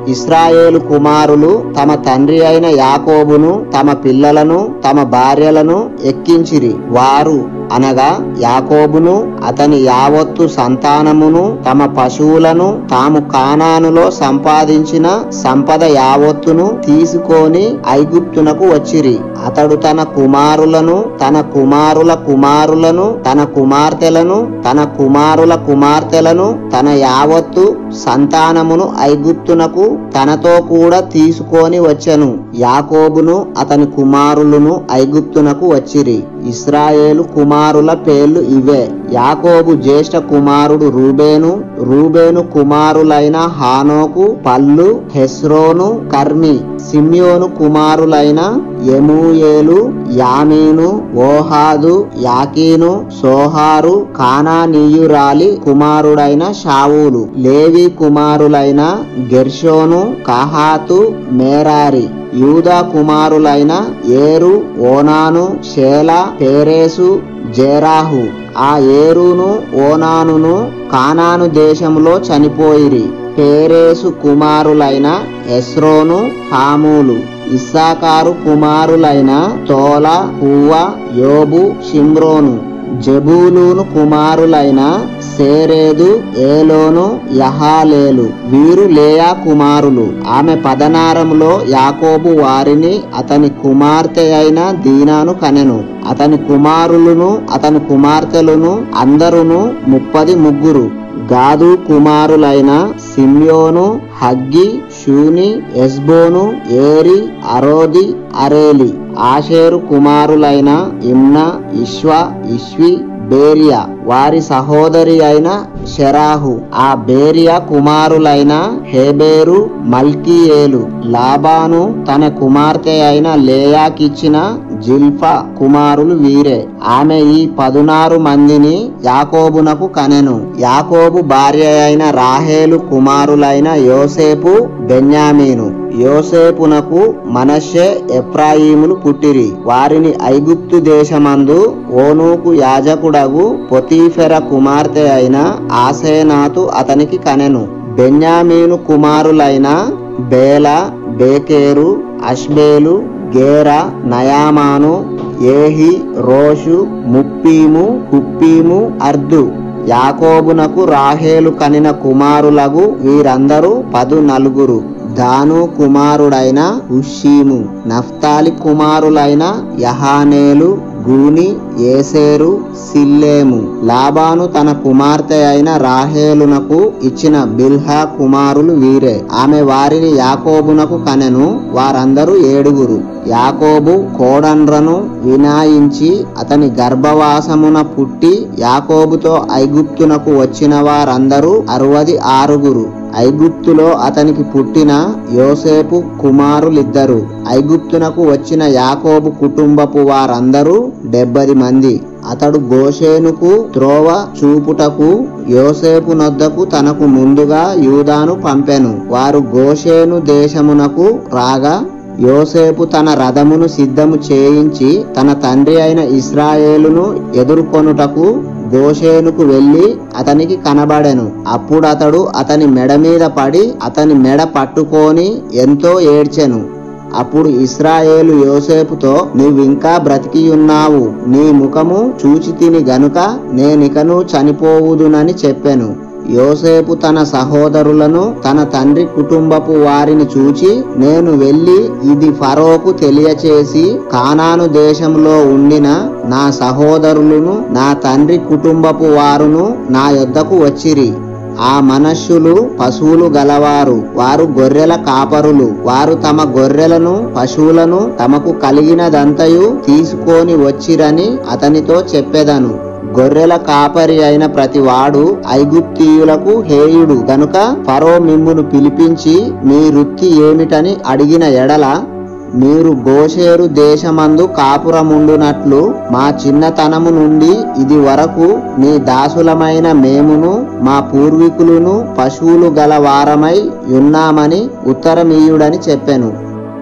A: ఇస్రాయేలు కుమారులు తమ తండ్రి అయిన యాకోబును తమ పిల్లలను తమ భార్యలను ఎక్కించిరి వారు అనగా యాకోబును అతని యావత్తు సంతానమును తమ పశువులను తాము కానానులో సంపాదించిన సంపద యావత్తును తీసుకొని ఐగుప్తునకు వచ్చిరి అతడు తన కుమారులను తన కుమారుల కుమారులను తన కుమార్తెలను తన కుమారుల కుమార్తెలను తన యావత్తు సంతానమును ఐగుప్తునకు తనతో కూడా తీసుకొని వచ్చెను యాకోబును అతని కుమారులను ఐగుప్తునకు వచ్చిరి ఇస్రాయేలు కుమారుల పేర్లు ఇవే యాకోబు జ్యేష్ఠ కుమారుడు రూబేను రూబేను కుమారులైన హానోకు పల్లు హెస్రోను కర్మి సిమ్యోను కుమారులైన ఎమూయేలు యామీను ఓహాదు యాకీను సోహారు కానానీయురాలి కుమారుడైన షావులు లేవి కుమారులైన గెర్షోను కహాతు మేరారి యూదా కుమారులైన ఏరు ఓనాను షేల పేరేసు జేరాహు ఆ ఏరును ఓనానును కానాను దేశంలో చనిపోయిరి పేరేసు కుమారులైన ఎస్రోను హామూలు ఇస్సాకారు కుమారులైన తోల పువ్వ యోబు షిమ్రోను జబూలూను కుమారులైన సేరేదు ఏలోను యహాలేలు వీరు లేయా కుమారులు ఆమె పదనారములో యాకోబు వారిని అతని కుమార్తె అయిన దీనాను కనెను అతని కుమారులను అతని కుమార్తెలను అందరును ముప్పది ముగ్గురు గాదు కుమారులైన సిమ్యోను huggy Shuni Ezbon Eri Arodi Areli Asher కుమారులైన ఇమ్నా ఇష్వా ఇష్వి బేరియా వారి సహోదరి అయిన షెరాహు ఆ బేరియా కుమారులైన హేబేరు మల్కీయేలు లాబాను తన కుమార్తె అయిన లేయాకిచ్చిన జిల్ఫా కుమారులు వీరే ఆమె ఈ పదునారు మందిని యాకోబునకు కనెను యాకోబు భార్య అయిన రాహేలు కుమారులైన యోసేపు బెన్యామీను యోసేపునకు మనషే ఎఫ్రాయిములు పుట్టిరి వారిని ఐగుప్తు దేశమందు ఓనూకు యాజకుడగు పొతీఫెర కుమార్తె అయిన ఆసేనాతు అతనికి కనెను బెన్యామీను కుమారులైన బేల బేకేరు అష్బేలు గేర నయామాను ఏహి రోషు ముప్పీము హుప్పీము అర్దు యాకోబునకు రాహేలు కనిన కుమారులగు వీరందరూ పదు నలుగురు దాను కుమారుడైన హుషీము నఫ్తాలి కుమారులైన యహానేలు గూని ఏసేరు సిల్లేము లాబాను తన కుమార్తె అయిన రాహేలునకు ఇచ్చిన బిల్హా కుమారులు వీరే ఆమె వారిని యాకోబునకు కనెను వారందరూ ఏడుగురు యాకోబు కోడండ్రను వినాయించి అతని గర్భవాసమున పుట్టి యాకోబుతో ఐగుప్తునకు వచ్చిన వారందరూ అరవది ఆరుగురు ఐగుప్తులో అతనికి పుట్టిన యోసేపు కుమారులిద్దరు ఐగుప్తునకు వచ్చిన యాకోబు కుటుంబపు వారందరూ డెబ్బది మంది అతడు గోషేనుకు త్రోవ చూపుటకు యోసేపు నొద్దకు తనకు ముందుగా యూదాను పంపెను వారు గోషేను దేశమునకు రాగా యోసేపు తన రథమును సిద్ధము చేయించి తన తండ్రి అయిన ఇస్రాయేలును ఎదుర్కొనుటకు గోషేనుకు వెళ్లి అతనికి కనబడెను అప్పుడు అతడు అతని మెడ మీద పడి అతని మెడ పట్టుకొని ఎంతో ఏడ్చెను అప్పుడు ఇస్రాయేలు యోసేపుతో నీవింకా బ్రతికియున్నావు నీ ముఖము చూచి తిని గనుక నేనికను చనిపోవుదునని చెప్పెను యోసేపు తన సహోదరులను తన తండ్రి కుటుంబపు వారిని చూచి నేను వెళ్ళి ఇది ఫరోకు తెలియచేసి కానాను దేశంలో ఉండిన నా సహోదరులను నా తండ్రి కుటుంబపు వారును నా యొద్దకు వచ్చిరి ఆ మనష్యులు పశువులు గలవారు వారు గొర్రెల కాపరులు వారు తమ గొర్రెలను పశువులను తమకు కలిగినదంతయు తీసుకొని వచ్చిరని అతనితో చెప్పెదను గొర్రెల కాపరి అయిన ప్రతివాడు ఐగుప్తీయులకు హేయుడు గనుక ఫరో మిమ్మును పిలిపించి మీ వృత్తి ఏమిటని అడిగిన ఎడల మీరు గోషేరు దేశమందు కాపురముండునట్లు మా చిన్నతనము నుండి ఇది వరకు మీ దాసులమైన మేమును మా పూర్వీకులను పశువులు గల వారమై ఉన్నామని ఉత్తరమీయుడని చెప్పెను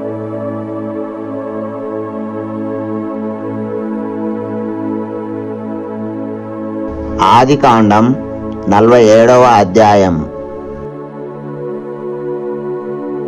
B: ఆది కాండం నలభై ఏడవ అధ్యాయం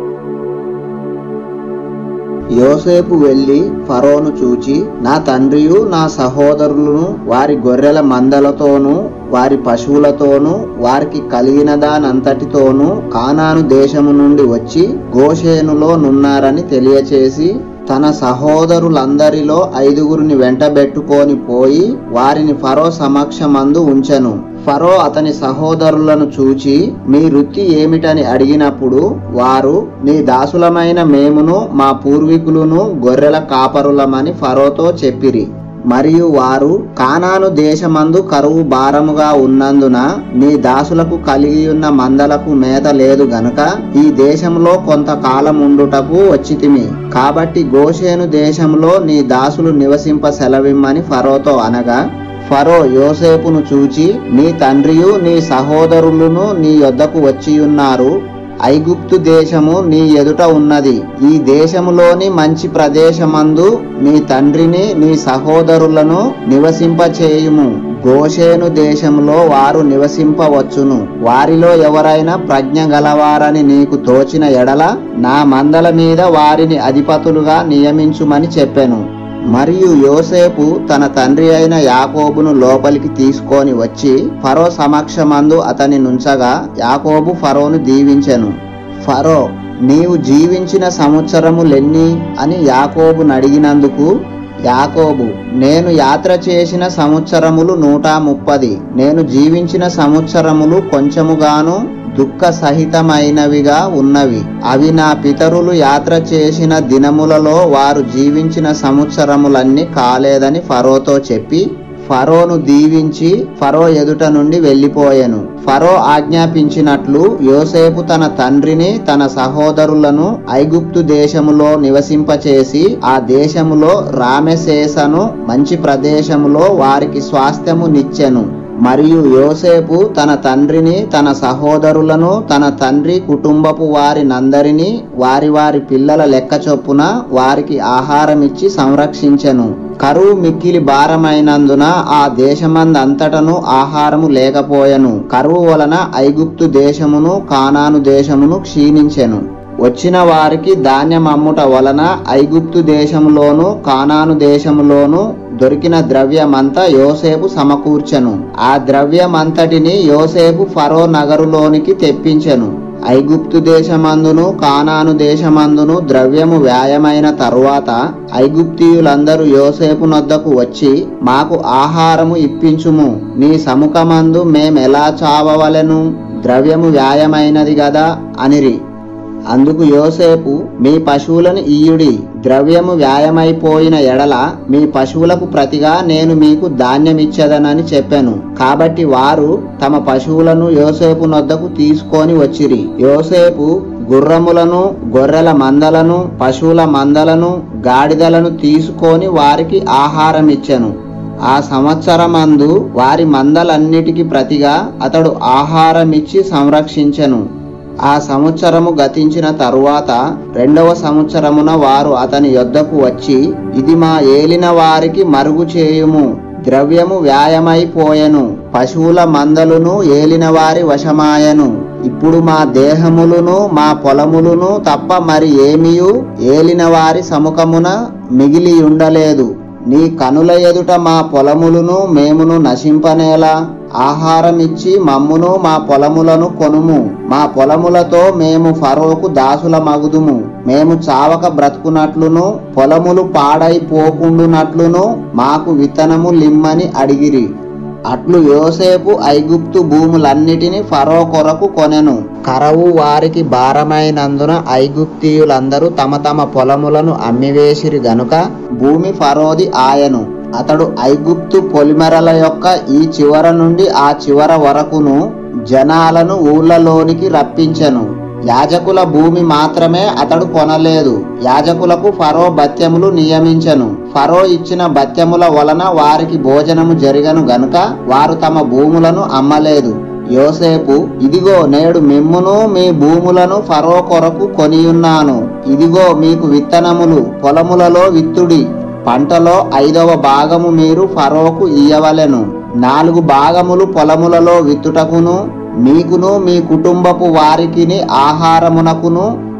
A: యోసేపు వెళ్లి ఫరోను చూచి నా తండ్రియు నా సహోదరులను వారి గొర్రెల మందలతోనూ వారి పశువులతోనూ వారికి కలిగిన దానంతటితోనూ కానాను దేశము నుండి వచ్చి గోషేనులో నున్నారని తెలియచేసి తన సహోదరులందరిలో ఐదుగురిని వెంటబెట్టుకొని పోయి వారిని ఫరో సమక్షమందు ఉంచెను ఫరో అతని సహోదరులను చూచి మీ వృత్తి ఏమిటని అడిగినప్పుడు వారు నీ దాసులమైన మేమును మా పూర్వీకులను గొర్రెల కాపరులమని ఫరోతో చెప్పిరి మరియు వారు కానాను దేశమందు కరువు భారముగా ఉన్నందున నీ దాసులకు కలిగి ఉన్న మందలకు మేత లేదు గనుక ఈ దేశంలో కొంతకాలం ఉండుటకు వచ్చితిమి కాబట్టి గోషేను దేశంలో నీ దాసులు నివసింప సెలవిమ్మని ఫరోతో అనగా ఫరో యోసేపును చూచి నీ తండ్రియు నీ సహోదరులను నీ యొద్దకు వచ్చియున్నారు ఐగుప్తు దేశము నీ ఎదుట ఉన్నది ఈ దేశములోని మంచి ప్రదేశమందు నీ తండ్రిని నీ సహోదరులను నివసింపచేయుము గోషేను దేశంలో వారు నివసింపవచ్చును వారిలో ఎవరైనా ప్రజ్ఞ గలవారని నీకు తోచిన ఎడల నా మందల మీద వారిని అధిపతులుగా నియమించుమని చెప్పెను మరియు యోసేపు తన తండ్రి అయిన యాకోబును లోపలికి తీసుకొని వచ్చి ఫరో సమక్షమందు అతని నుంచగా యాకోబు ఫరోను దీవించెను ఫరో నీవు జీవించిన సంవత్సరములెన్ని అని యాకోబును అడిగినందుకు యాకోబు నేను యాత్ర చేసిన సంవత్సరములు నూట ముప్పది నేను జీవించిన సంవత్సరములు కొంచెముగాను దుఃఖ సహితమైనవిగా ఉన్నవి అవి నా పితరులు యాత్ర చేసిన దినములలో వారు జీవించిన సంవత్సరములన్నీ కాలేదని ఫరోతో చెప్పి ఫరోను దీవించి ఫరో ఎదుట నుండి వెళ్ళిపోయెను ఫరో ఆజ్ఞాపించినట్లు యోసేపు తన తండ్రిని తన సహోదరులను ఐగుప్తు దేశములో నివసింపచేసి ఆ దేశములో రామెసేసను మంచి ప్రదేశములో వారికి స్వాస్థ్యము నిచ్చెను మరియు యోసేపు తన తండ్రిని తన సహోదరులను తన తండ్రి కుటుంబపు వారినందరినీ వారి వారి పిల్లల లెక్క చొప్పున వారికి ఆహారమిచ్చి సంరక్షించెను కరువు మిక్కిలి భారమైనందున ఆ దేశమందంతటను ఆహారము లేకపోయెను కరువు వలన ఐగుప్తు దేశమును కానాను దేశమును క్షీణించెను వచ్చిన వారికి ధాన్యం అమ్ముట వలన ఐగుప్తు దేశములోను కానాను దేశములోను దొరికిన ద్రవ్యమంతా యోసేపు సమకూర్చెను ఆ ద్రవ్యమంతటిని యోసేపు ఫరో నగరులోనికి తెప్పించెను ఐగుప్తు దేశమందును కానాను దేశమందును ద్రవ్యము వ్యాయమైన తరువాత ఐగుప్తీయులందరూ యోసేపు నొద్దకు వచ్చి మాకు ఆహారము ఇప్పించుము నీ సముఖమందు మేమెలా చావవలెను ద్రవ్యము వ్యాయమైనది గదా అనిరి అందుకు యోసేపు మీ పశువులను ఈయుడి ద్రవ్యము వ్యాయమైపోయిన ఎడల మీ పశువులకు ప్రతిగా నేను మీకు ధాన్యమిచ్చదనని చెప్పాను కాబట్టి వారు తమ పశువులను యోసేపు నొద్దకు తీసుకొని వచ్చిరి యోసేపు గుర్రములను గొర్రెల మందలను పశువుల మందలను గాడిదలను తీసుకొని వారికి ఆహారం ఇచ్చెను ఆ సంవత్సరమందు వారి మందలన్నిటికి ప్రతిగా అతడు ఆహారమిచ్చి సంరక్షించెను ఆ సంవత్సరము గతించిన తరువాత రెండవ సంవత్సరమున వారు అతని యొద్దకు వచ్చి ఇది మా ఏలిన వారికి మరుగు చేయుము ద్రవ్యము వ్యాయమైపోయెను పశువుల మందలును ఏలిన వారి వశమాయను ఇప్పుడు మా దేహములును మా పొలములును తప్ప మరి ఏమియు ఏలిన వారి సముఖమున మిగిలి ఉండలేదు నీ కనుల ఎదుట మా పొలములను మేమును నశింపనేలా ఆహారం ఇచ్చి మమ్మును మా పొలములను కొనుము మా పొలములతో మేము ఫరోకు దాసుల మగుదుము మేము చావక బ్రతుకునట్లును పొలములు పాడైపోకుండునట్లును మాకు విత్తనము లిమ్మని అడిగిరి అట్లు యోసేపు ఐగుప్తు భూములన్నిటిని ఫరో కొరకు కొనెను కరవు వారికి భారమైనందున ఐగుప్తీయులందరూ తమ తమ పొలములను అమ్మివేసిరి గనుక భూమి ఫరోది ఆయను అతడు ఐగుప్తు పొలిమెరల యొక్క ఈ చివర నుండి ఆ చివర వరకును జనాలను ఊళ్ళలోనికి రప్పించెను యాజకుల భూమి మాత్రమే అతడు కొనలేదు యాజకులకు ఫరో బత్యములు నియమించెను ఫరో ఇచ్చిన బత్యముల వలన వారికి భోజనము జరిగను గనుక వారు తమ భూములను అమ్మలేదు యోసేపు ఇదిగో నేడు మిమ్మును మీ భూములను ఫరో కొరకు కొనియున్నాను ఇదిగో మీకు విత్తనములు పొలములలో విత్తుడి పంటలో ఐదవ భాగము మీరు ఫరోకు ఇయ్యవలెను నాలుగు భాగములు పొలములలో విత్తుటకును మీకును మీ కుటుంబపు వారికిని ఆహారమునకును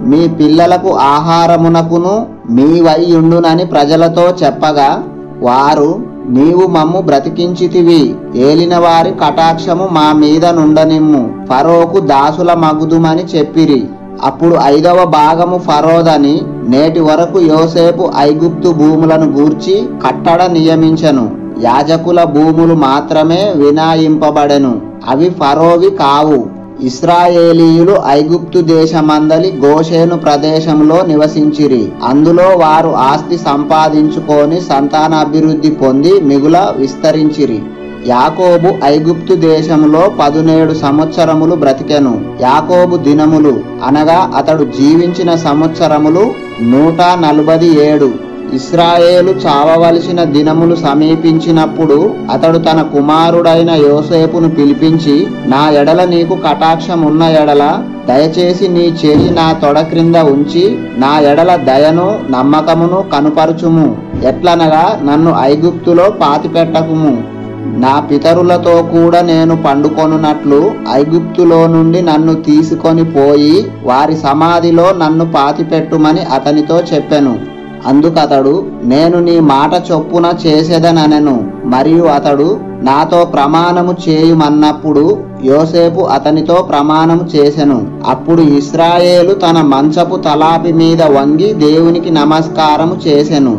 A: మీ పిల్లలకు ఆహారమునకును మీ వైయుండునని ప్రజలతో చెప్పగా వారు నీవు మమ్ము బ్రతికించితివి ఏలిన వారి కటాక్షము మా మీద నుండనిమ్ము ఫరోకు దాసుల మగుదుమని చెప్పిరి అప్పుడు ఐదవ భాగము ఫరోదని నేటి వరకు యోసేపు ఐగుప్తు భూములను గూర్చి కట్టడ నియమించను యాజకుల భూములు మాత్రమే వినాయింపబడెను అవి ఫరోవి కావు ఇస్రాయేలీయులు ఐగుప్తు దేశమందలి గోషేను ప్రదేశంలో నివసించిరి అందులో వారు ఆస్తి సంపాదించుకొని సంతానాభివృద్ధి పొంది మిగుల విస్తరించిరి యాకోబు ఐగుప్తు దేశంలో పదునేడు సంవత్సరములు బ్రతికెను యాకోబు దినములు అనగా అతడు జీవించిన సంవత్సరములు నూట నలభై ఏడు ఇస్రాయేలు చావవలసిన దినములు సమీపించినప్పుడు అతడు తన కుమారుడైన యోసేపును పిలిపించి నా ఎడల నీకు కటాక్షం ఉన్న ఎడల దయచేసి నీ చేయి నా తొడ క్రింద ఉంచి నా ఎడల దయను నమ్మకమును కనుపరుచుము ఎట్లనగా నన్ను ఐగుప్తులో పాతిపెట్టకుము నా పితరులతో కూడా నేను పండుకొనున్నట్లు ఐగుప్తులో నుండి నన్ను తీసుకొని పోయి వారి సమాధిలో నన్ను పాతిపెట్టుమని అతనితో చెప్పెను అందుకతడు నేను నీ మాట చొప్పున చేసేదనెను మరియు అతడు నాతో ప్రమాణము చేయుమన్నప్పుడు యోసేపు అతనితో ప్రమాణము చేసెను అప్పుడు ఇస్రాయేలు తన మంచపు తలాపి మీద వంగి దేవునికి నమస్కారము చేసెను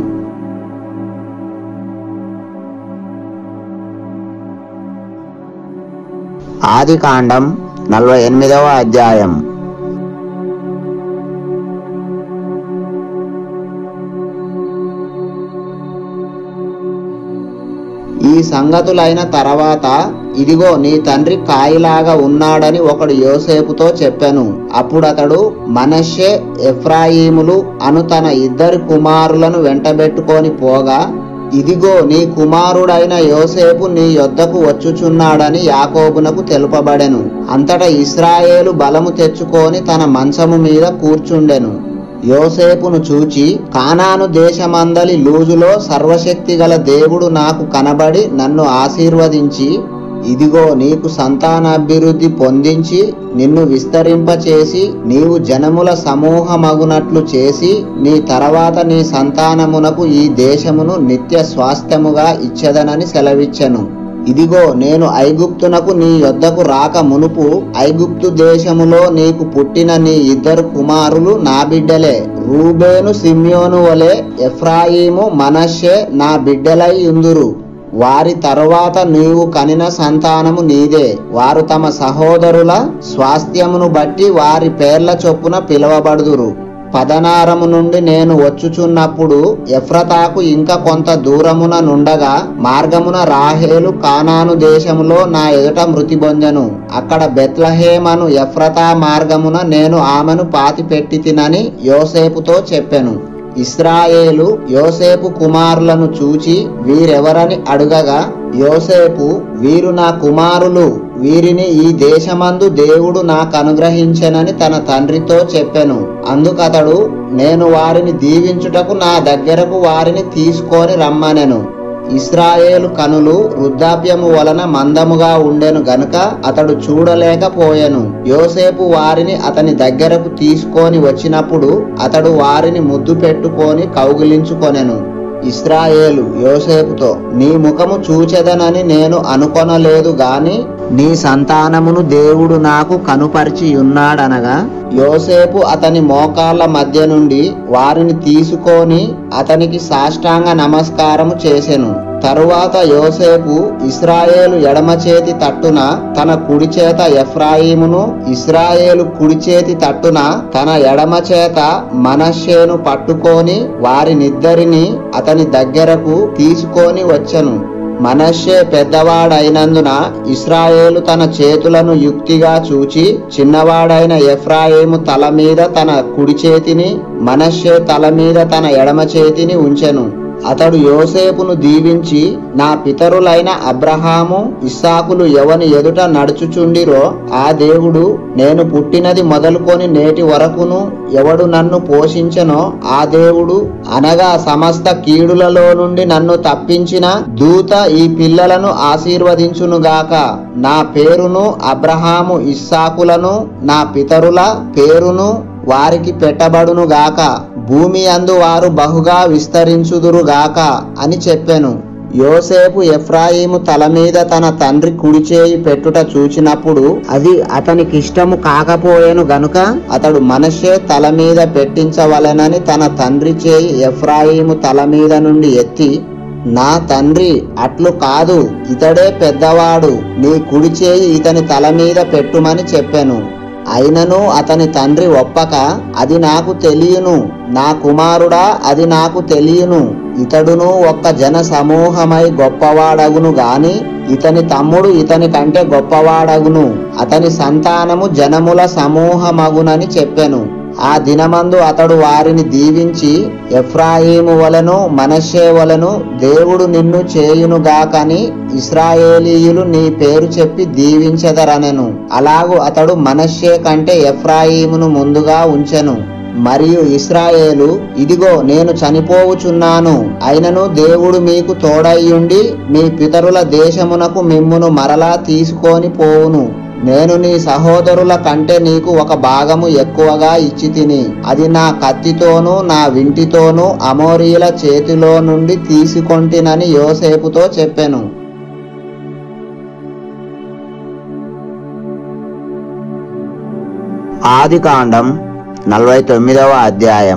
B: ఆది కాండం నలభై ఎనిమిదవ అధ్యాయం
A: ఈ సంగతులైన తర్వాత ఇదిగో నీ తండ్రి కాయిలాగా ఉన్నాడని ఒకడు యోసేపుతో చెప్పెను అప్పుడు అతడు మనషే ఎఫ్రాయిములు అను తన ఇద్దరి కుమారులను వెంటబెట్టుకొని పోగా ఇదిగో నీ కుమారుడైన యోసేపు నీ యొద్దకు వచ్చుచున్నాడని యాకోబునకు తెలుపబడెను అంతటా ఇస్రాయేలు బలము తెచ్చుకొని తన మంచము మీద కూర్చుండెను యోసేపును చూచి కానాను దేశమందలి లూజులో సర్వశక్తి గల దేవుడు నాకు కనబడి నన్ను ఆశీర్వదించి ఇదిగో నీకు సంతానాభివృద్ధి పొందించి నిన్ను విస్తరింపచేసి నీవు జనముల సమూహమగునట్లు చేసి నీ తర్వాత నీ సంతానమునకు ఈ దేశమును నిత్య స్వాస్థ్యముగా ఇచ్చెదనని సెలవిచ్చెను ఇదిగో నేను ఐగుప్తునకు నీ యొద్దకు రాక మునుపు ఐగుప్తు దేశములో నీకు పుట్టిన నీ ఇద్దరు కుమారులు నా బిడ్డలే రూబేను సిమ్యోను వలె ఎఫ్రాయిము మనషే నా బిడ్డలై ఉందురు వారి తరువాత నీవు కనిన సంతానము నీదే వారు తమ సహోదరుల స్వాస్థ్యమును బట్టి వారి పేర్ల చొప్పున పిలువబడుదురు పదనారము నుండి నేను వచ్చుచున్నప్పుడు ఎఫ్రతాకు ఇంకా కొంత దూరమున నుండగా మార్గమున రాహేలు కానాను దేశములో నా ఎదుట మృతి పొందెను అక్కడ బెత్లహేమను ఎఫ్రతా మార్గమున నేను ఆమెను పాతిపెట్టి తినని యోసేపుతో చెప్పెను ఇస్రాయేలు యోసేపు కుమారులను చూచి వీరెవరని అడుగగా యోసేపు వీరు నా కుమారులు వీరిని ఈ దేశమందు దేవుడు నాకు అనుగ్రహించెనని తన తండ్రితో చెప్పెను అందుకతడు నేను వారిని దీవించుటకు నా దగ్గరకు వారిని తీసుకొని రమ్మనెను ఇస్రాయేలు కనులు వృద్ధాప్యము వలన మందముగా ఉండెను గనుక అతడు చూడలేకపోయెను యోసేపు వారిని అతని దగ్గరకు తీసుకొని వచ్చినప్పుడు అతడు వారిని ముద్దు పెట్టుకొని కౌగిలించుకొనెను ఇస్రాయేలు యోసేపుతో నీ ముఖము చూచెదనని నేను అనుకొనలేదు గాని నీ సంతానమును దేవుడు నాకు కనుపరిచి ఉన్నాడనగా యోసేపు అతని మోకాళ్ళ మధ్య నుండి వారిని తీసుకొని అతనికి సాష్టాంగ నమస్కారము చేసెను తరువాత యోసేపు ఇస్రాయేలు ఎడమ చేతి తట్టున తన కుడి చేత ఎఫ్రాయిమును ఇస్రాయేలు కుడి చేతి తట్టున తన ఎడమ చేత మనషేను పట్టుకొని వారినిద్దరిని అతని దగ్గరకు తీసుకొని వచ్చెను మనషే పెద్దవాడైనందున ఇస్రాయేలు తన చేతులను యుక్తిగా చూచి చిన్నవాడైన ఎఫ్రాయిము తల మీద తన కుడి చేతిని మనషే తల మీద తన ఎడమ చేతిని ఉంచెను అతడు యోసేపును దీవించి నా పితరులైన అబ్రహాము ఇస్సాకులు ఎవని ఎదుట నడుచుచుండిరో ఆ దేవుడు నేను పుట్టినది మొదలుకొని నేటి వరకును ఎవడు నన్ను పోషించనో ఆ దేవుడు అనగా సమస్త కీడులలో నుండి నన్ను తప్పించిన దూత ఈ పిల్లలను ఆశీర్వదించునుగాక నా పేరును అబ్రహాము ఇస్సాకులను నా పితరుల పేరును వారికి పెట్టబడును గాక భూమి అందు వారు బహుగా విస్తరించుదురు గాక అని చెప్పెను యోసేపు ఎఫ్రాయిము తల మీద తన తండ్రి కుడి చేయి పెట్టుట చూచినప్పుడు అది అతనికి ఇష్టము కాకపోయేను గనుక అతడు మనషే తల మీద పెట్టించవలెనని తన తండ్రి చేయి ఎఫ్రాయిము తల మీద నుండి ఎత్తి నా తండ్రి అట్లు కాదు ఇతడే పెద్దవాడు నీ కుడి చేయి ఇతని తల మీద పెట్టుమని చెప్పెను అయినను అతని తండ్రి ఒప్పక అది నాకు తెలియను నా కుమారుడా అది నాకు తెలియను ఇతడును ఒక్క జన సమూహమై గొప్పవాడగును గాని ఇతని తమ్ముడు ఇతని కంటే గొప్పవాడగును అతని సంతానము జనముల సమూహమగునని చెప్పెను ఆ దినమందు అతడు వారిని దీవించి ఎఫ్రాయిము వలను మనషే వలను దేవుడు నిన్ను చేయునుగాకని ఇస్రాయేలీయులు నీ పేరు చెప్పి దీవించెదరనెను అలాగు అతడు మనషే కంటే ఎఫ్రాయిమును ముందుగా ఉంచెను మరియు ఇస్రాయేలు ఇదిగో నేను చనిపోవుచున్నాను అయినను దేవుడు మీకు తోడయ్యుండి మీ పితరుల దేశమునకు మిమ్మును మరలా తీసుకొని పోవును నేను నీ సహోదరుల కంటే నీకు ఒక భాగము ఎక్కువగా ఇచ్చి తిని అది నా కత్తితోనూ నా వింటితోనూ అమోరీల చేతిలో నుండి తీసుకొంటినని యోసేపుతో చెప్పెను
B: ఆది కాండం నలభై తొమ్మిదవ అధ్యాయం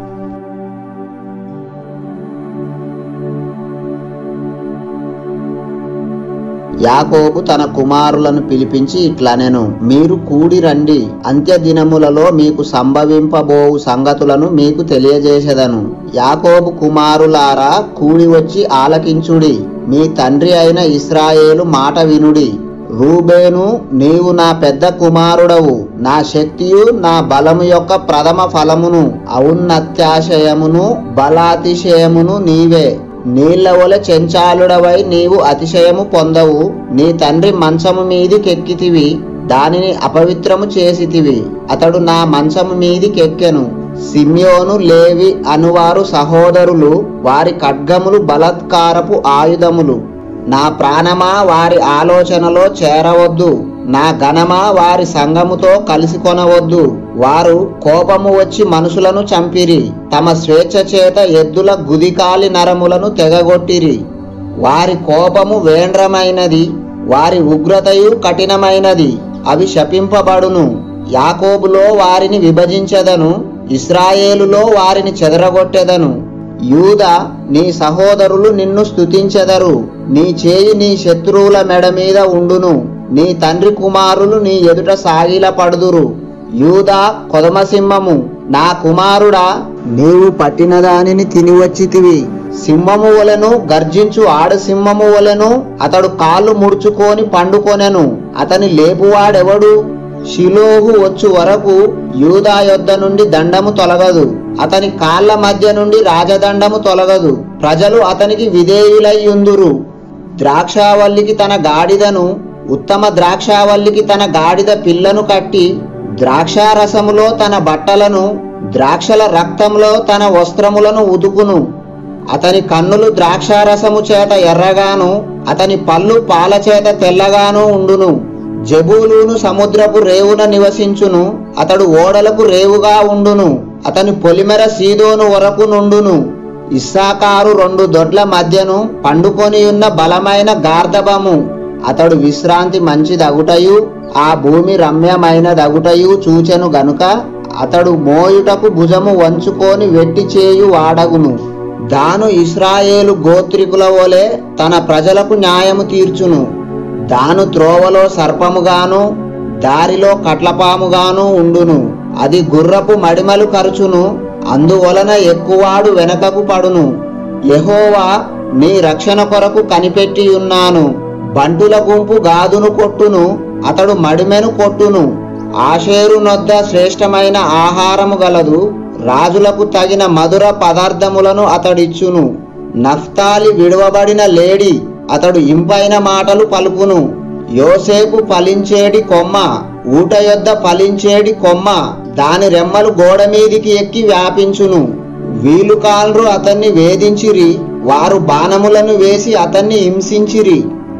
A: యాకోబు తన కుమారులను పిలిపించి ఇట్లనెను మీరు కూడి రండి అంత్య దినములలో మీకు సంభవింపబోవు సంగతులను మీకు తెలియజేసేదను యాకోబు కుమారులారా కూడి వచ్చి ఆలకించుడి మీ తండ్రి అయిన ఇస్రాయేలు మాట వినుడి రూబేను నీవు నా పెద్ద కుమారుడవు నా శక్తియు నా బలము యొక్క ప్రథమ ఫలమును ఔన్నత్యాశయమును బలాతిశయమును నీవే నీళ్ల వలె చెంచాలుడవై నీవు అతిశయము పొందవు నీ తండ్రి మంచము మీదికెక్కితివి దానిని అపవిత్రము చేసితివి అతడు నా మంచము మీదికెక్కెను సిమ్యోను లేవి అనువారు సహోదరులు వారి ఖడ్గములు బలత్కారపు ఆయుధములు నా ప్రాణమా వారి ఆలోచనలో చేరవద్దు నా ఘనమా వారి సంగముతో కలిసి కొనవద్దు వారు కోపము వచ్చి మనుషులను చంపిరి తమ స్వేచ్ఛ చేత ఎద్దుల గుదికాలి నరములను తెగగొట్టిరి వారి కోపము వేండ్రమైనది వారి ఉగ్రతయు కఠినమైనది అవి శపింపబడును యాకోబులో వారిని విభజించెదను ఇస్రాయేలులో వారిని చెదరగొట్టెదను యూద నీ సహోదరులు నిన్ను స్తుతించెదరు నీ చేయి నీ శత్రువుల మెడ మీద ఉండును నీ తండ్రి కుమారులు నీ ఎదుట సాగిల పడుదురు యూదా కొదమసింహము నా కుమారుడా నీవు పట్టిన దానిని తిని వచ్చితివి సింహము వలెను గర్జించు ఆడసింహము వలెను అతడు కాళ్ళు ముడుచుకొని పండుకొనెను అతని లేపువాడెవడు షిలోహు వచ్చు వరకు యూదా యొద్ద నుండి దండము తొలగదు అతని కాళ్ళ మధ్య నుండి రాజదండము తొలగదు ప్రజలు అతనికి విధేయులయ్యుందురు ద్రాక్షావల్లికి తన గాడిదను ఉత్తమ ద్రాక్షావల్లికి తన గాడిద పిల్లను కట్టి ద్రాక్షారసములో తన బట్టలను ద్రాక్షల రక్తంలో తన వస్త్రములను ఉదుకును అతని కన్నులు ద్రాక్షారసము చేత ఎర్రగాను అతని పళ్ళు పాల చేత తెల్లగాను ఉండును జబూలును సముద్రపు రేవున నివసించును అతడు ఓడలకు రేవుగా ఉండును అతని పొలిమెర సీదోను వరకు నుండును ఇస్సాకారు రెండు దొడ్ల మధ్యను పండుకొని ఉన్న బలమైన గార్ధబము అతడు విశ్రాంతి మంచిదగుటయు ఆ భూమి రమ్యమైనదగుటయు చూచెను గనుక అతడు మోయుటకు భుజము వంచుకొని వెట్టి చేయు వాడగును దాను ఇస్రాయేలు గోత్రికుల వలె తన ప్రజలకు న్యాయము తీర్చును దాను త్రోవలో సర్పముగాను దారిలో కట్లపాముగాను ఉండును అది గుర్రపు మడిమలు కరుచును అందువలన ఎక్కువాడు వెనకకు పడును యెహోవా నీ రక్షణ కొరకు కనిపెట్టి ఉన్నాను బంటుల గుంపు గాదును కొట్టును అతడు మడిమెను కొట్టును ఆషేరు నొద్ద శ్రేష్టమైన ఆహారము గలదు రాజులకు తగిన మధుర పదార్థములను అతడిచ్చును నఫ్తాలి విడువబడిన లేడి అతడు ఇంపైన మాటలు పలుకును యోసేపు ఫలించేడి కొమ్మ ఊట యొద్ద ఫలించేడి కొమ్మ దాని రెమ్మలు గోడ మీదికి ఎక్కి వ్యాపించును వీలుకాల్రు అతన్ని వేధించిరి వారు బాణములను వేసి అతన్ని హింసించిరి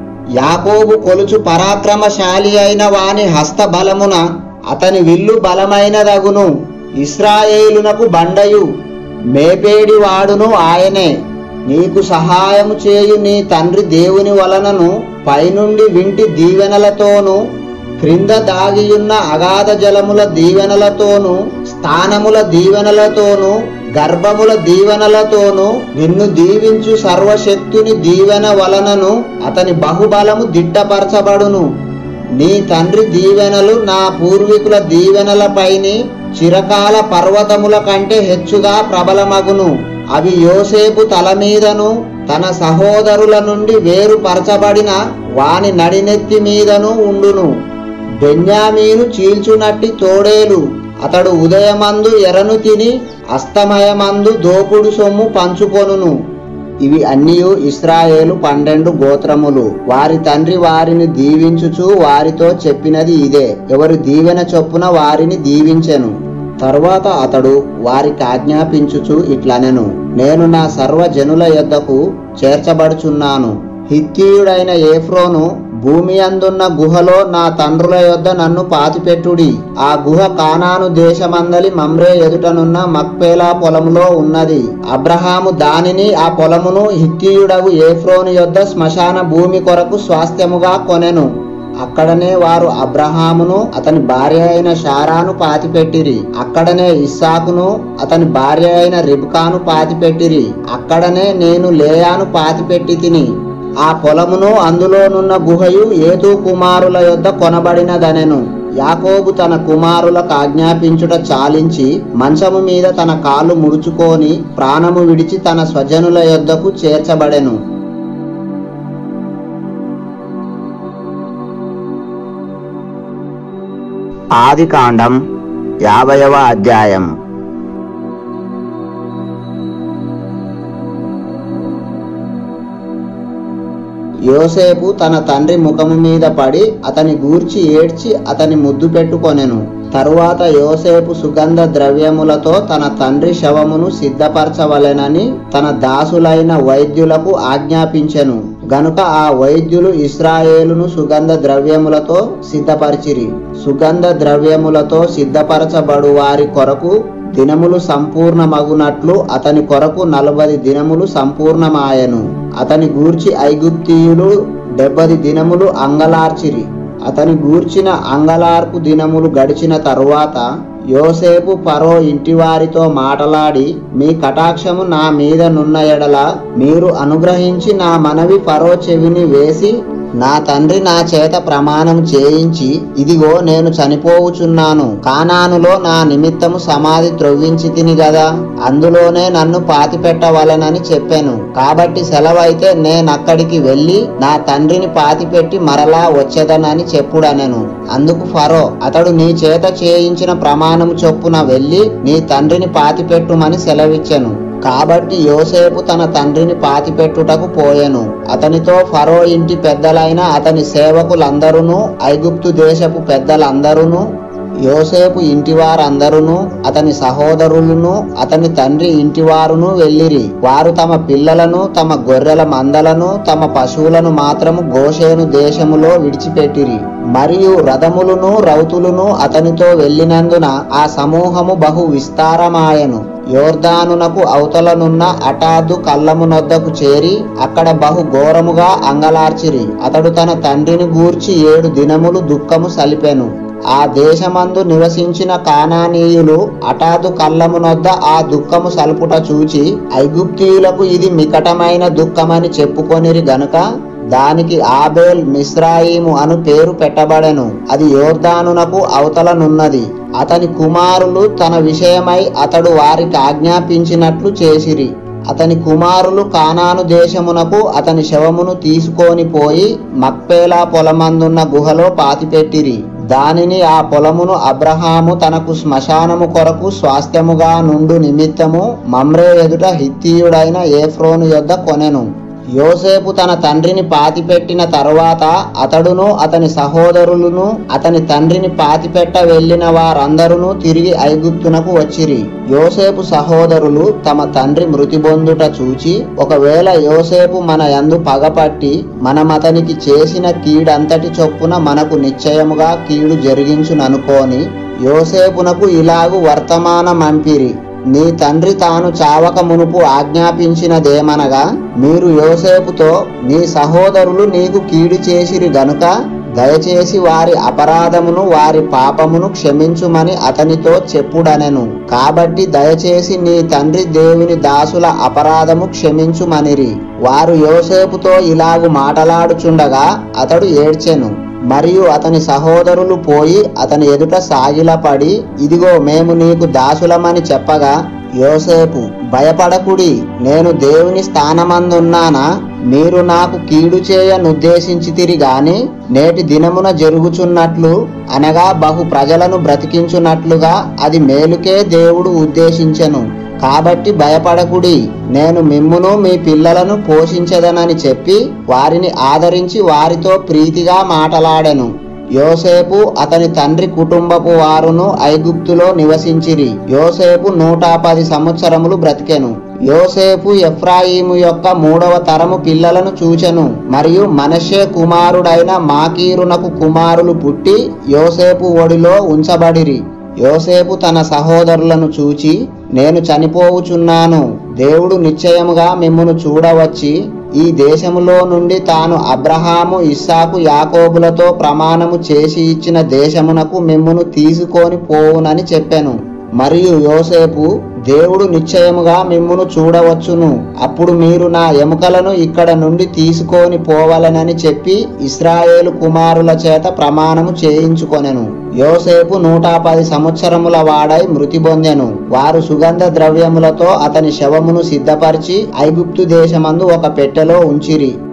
A: యాకోబు కొలుచు పరాక్రమశాలి అయిన వాని హస్త బలమున అతని విల్లు బలమైనదగును ఇస్రాయేలునకు బండయు మేపేడి వాడును ఆయనే నీకు సహాయము చేయు నీ తండ్రి దేవుని వలనను పైనుండి వింటి దీవెనలతోనూ క్రింద దాగియున్న అగాధ జలముల దీవెనలతోనూ స్థానముల దీవెనలతోనూ గర్భముల దీవెనలతోనూ నిన్ను దీవించు సర్వశక్తుని దీవెన వలనను అతని బహుబలము దిట్టపరచబడును నీ తండ్రి దీవెనలు నా పూర్వీకుల దీవెనలపైని చిరకాల పర్వతముల కంటే హెచ్చుగా ప్రబలమగును అవి యోసేపు తల మీదను తన సహోదరుల నుండి వేరుపరచబడిన వాని నడినెత్తి మీదను ఉండును బెన్యామీను చీల్చునట్టి తోడేలు అతడు ఉదయమందు ఎరను తిని అస్తమయమందు దోపుడు సొమ్ము పంచుకొనును ఇవి అన్నియు ఇస్రాయేలు పన్నెండు గోత్రములు వారి తండ్రి వారిని దీవించుచు వారితో చెప్పినది ఇదే ఎవరు దీవెన చొప్పున వారిని దీవించెను తరువాత అతడు వారికి ఆజ్ఞాపించుచు ఇట్లనెను నేను నా సర్వజనుల యొద్దకు చేర్చబడుచున్నాను హిత్తీయుడైన ఏఫ్రోను భూమి అందున్న గుహలో నా తండ్రుల యొద్ద నన్ను పాతిపెట్టుడి ఆ గుహ కానాను దేశమందలి మమ్రే ఎదుటనున్న మక్పేలా పొలములో ఉన్నది అబ్రహాము దానిని ఆ పొలమును హిత్తీయుడగు ఏఫ్రోను యొద్ద శ్మశాన భూమి కొరకు స్వాస్థ్యముగా కొనెను అక్కడనే వారు అబ్రహామును అతని భార్య అయిన షారాను పాతిపెట్టిరి అక్కడనే ఇస్సాకును అతని భార్య అయిన రిబ్కాను పాతిపెట్టిరి అక్కడనే నేను లేయాను పాతిపెట్టి తిని ఆ పొలమును అందులోనున్న గుహయు ఏతూ కుమారుల యొద్ద కొనబడినదనెను యాకోబు తన కుమారులకు ఆజ్ఞాపించుట చాలించి మంచము మీద తన కాలు ముడుచుకొని ప్రాణము విడిచి తన స్వజనుల యొద్దకు చేర్చబడెను
B: ఆది కాండం యాభైవ అధ్యాయం
A: యోసేపు తన తండ్రి ముఖము మీద పడి అతని గూర్చి ఏడ్చి అతని ముద్దు పెట్టుకొనెను తరువాత యోసేపు సుగంధ ద్రవ్యములతో తన తండ్రి శవమును సిద్ధపరచవలెనని తన దాసులైన వైద్యులకు ఆజ్ఞాపించెను గనుక ఆ వైద్యులు ఇస్రాయేలును సుగంధ ద్రవ్యములతో సిద్ధపరిచిరి సుగంధ ద్రవ్యములతో సిద్ధపరచబడు వారి కొరకు దినములు సంపూర్ణమగునట్లు అతని కొరకు నలభై దినములు సంపూర్ణమాయెను అతని గూర్చి ఐగుప్తీయులు డెబ్బది దినములు అంగలార్చిరి అతని గూర్చిన అంగలార్పు దినములు గడిచిన తరువాత యోసేపు ఫరో ఇంటివారితో మాటలాడి మీ కటాక్షము నా మీద నున్న ఎడల మీరు అనుగ్రహించి నా మనవి ఫరో చెవిని వేసి నా తండ్రి నా చేత ప్రమాణం చేయించి ఇదిగో నేను చనిపోవుచున్నాను కానానులో నా నిమిత్తము సమాధి త్రొవ్వించి తిని గదా అందులోనే నన్ను పాతిపెట్టవలెనని చెప్పాను కాబట్టి సెలవైతే నేనక్కడికి వెళ్ళి నా తండ్రిని పాతిపెట్టి మరలా వచ్చేదనని చెప్పుడనెను అందుకు ఫరో అతడు నీ చేత చేయించిన ప్రమాణము చొప్పున వెళ్ళి నీ తండ్రిని పాతిపెట్టుమని సెలవిచ్చెను కాబట్టి యోసేపు తన తండ్రిని పాతిపెట్టుటకు పోయెను అతనితో ఫరో ఇంటి పెద్దలైన అతని సేవకులందరూను ఐగుప్తు దేశపు పెద్దలందరూను యోసేపు ఇంటివారందరూను అతని సహోదరులను అతని తండ్రి ఇంటివారును వెళ్ళిరి వారు తమ పిల్లలను తమ గొర్రెల మందలను తమ పశువులను మాత్రము గోషేను దేశములో విడిచిపెట్టిరి మరియు రథములను రౌతులను అతనితో వెళ్ళినందున ఆ సమూహము బహు విస్తారమాయను యోర్దానునకు అవతలనున్న అటాదు కళ్ళమునొద్దకు చేరి అక్కడ బహు ఘోరముగా అంగలార్చిరి అతడు తన తండ్రిని గూర్చి ఏడు దినములు దుఃఖము సలిపెను ఆ దేశమందు నివసించిన కానానీయులు అటాదు కళ్ళమునొద్ద ఆ దుఃఖము సలుపుట చూచి ఐగుప్తీయులకు ఇది మికటమైన దుఃఖమని చెప్పుకొనిరి గనుక దానికి ఆబేల్ మిశ్రాయిము అను పేరు పెట్టబడెను అది యోర్దానునకు అవతలనున్నది అతని కుమారులు తన విషయమై అతడు వారికి ఆజ్ఞాపించినట్లు చేసిరి అతని కుమారులు కానాను దేశమునకు అతని శవమును తీసుకొని పోయి మక్పేలా పొలమందున్న గుహలో పాతిపెట్టిరి దానిని ఆ పొలమును అబ్రహాము తనకు శ్మశానము కొరకు స్వాస్థ్యముగా నుండు నిమిత్తము మమ్రే ఎదుట హిత్తీయుడైన ఏఫ్రోను యొద్ద కొనెను యోసేపు తన తండ్రిని పాతిపెట్టిన తరువాత అతడును అతని సహోదరులను అతని తండ్రిని పాతిపెట్ట వెళ్ళిన వారందరూ తిరిగి ఐగుప్తునకు వచ్చిరి యోసేపు సహోదరులు తమ తండ్రి మృతి పొందుట చూచి ఒకవేళ యోసేపు మన యందు పగపట్టి మనమతనికి చేసిన కీడంతటి చొప్పున మనకు నిశ్చయముగా కీడు జరిగించుననుకోని యోసేపునకు ఇలాగు వర్తమానమంపిరి నీ తండ్రి తాను చావక మునుపు ఆజ్ఞాపించినదేమనగా మీరు యోసేపుతో నీ సహోదరులు నీకు కీడు చేసిరి గనుక దయచేసి వారి అపరాధమును వారి పాపమును క్షమించుమని అతనితో చెప్పుడనెను కాబట్టి దయచేసి నీ తండ్రి దేవుని దాసుల అపరాధము క్షమించుమనిరి వారు యోసేపుతో ఇలాగు మాటలాడుచుండగా అతడు ఏడ్చెను మరియు అతని సహోదరులు పోయి అతని ఎదుట సాగిలపడి ఇదిగో మేము నీకు దాసులమని చెప్పగా యోసేపు భయపడకుడి నేను దేవుని స్థానమందున్నానా మీరు నాకు కీడు చేయనుద్దేశించితిరి గాని నేటి దినమున జరుగుచున్నట్లు అనగా బహు ప్రజలను బ్రతికించున్నట్లుగా అది మేలుకే దేవుడు ఉద్దేశించెను కాబట్టి భయపడకుడి నేను మిమ్మును మీ పిల్లలను పోషించదనని చెప్పి వారిని ఆదరించి వారితో ప్రీతిగా మాటలాడెను యోసేపు అతని తండ్రి కుటుంబపు వారును ఐగుప్తులో నివసించిరి యోసేపు నూట పది సంవత్సరములు బ్రతికెను యోసేపు ఎఫ్రాయిము యొక్క మూడవ తరము పిల్లలను చూచెను మరియు మనషే కుమారుడైన మాకీరునకు కుమారులు పుట్టి యోసేపు ఒడిలో ఉంచబడిరి యోసేపు తన సహోదరులను చూచి నేను చనిపోవుచున్నాను దేవుడు నిశ్చయముగా మిమ్మును చూడవచ్చి ఈ దేశములో నుండి తాను అబ్రహాము ఇస్సాకు యాకోబులతో ప్రమాణము చేసి ఇచ్చిన దేశమునకు మిమ్మును తీసుకొని పోవునని చెప్పెను మరియు యోసేపు దేవుడు నిశ్చయముగా మిమ్మును చూడవచ్చును అప్పుడు మీరు నా ఎముకలను ఇక్కడ నుండి తీసుకొని పోవలనని చెప్పి ఇస్రాయేలు కుమారుల చేత ప్రమాణము చేయించుకొనెను యోసేపు నూట పది సంవత్సరముల వాడై మృతి పొందెను వారు సుగంధ ద్రవ్యములతో అతని శవమును సిద్ధపరిచి ఐగుప్తు దేశమందు ఒక పెట్టెలో ఉంచిరి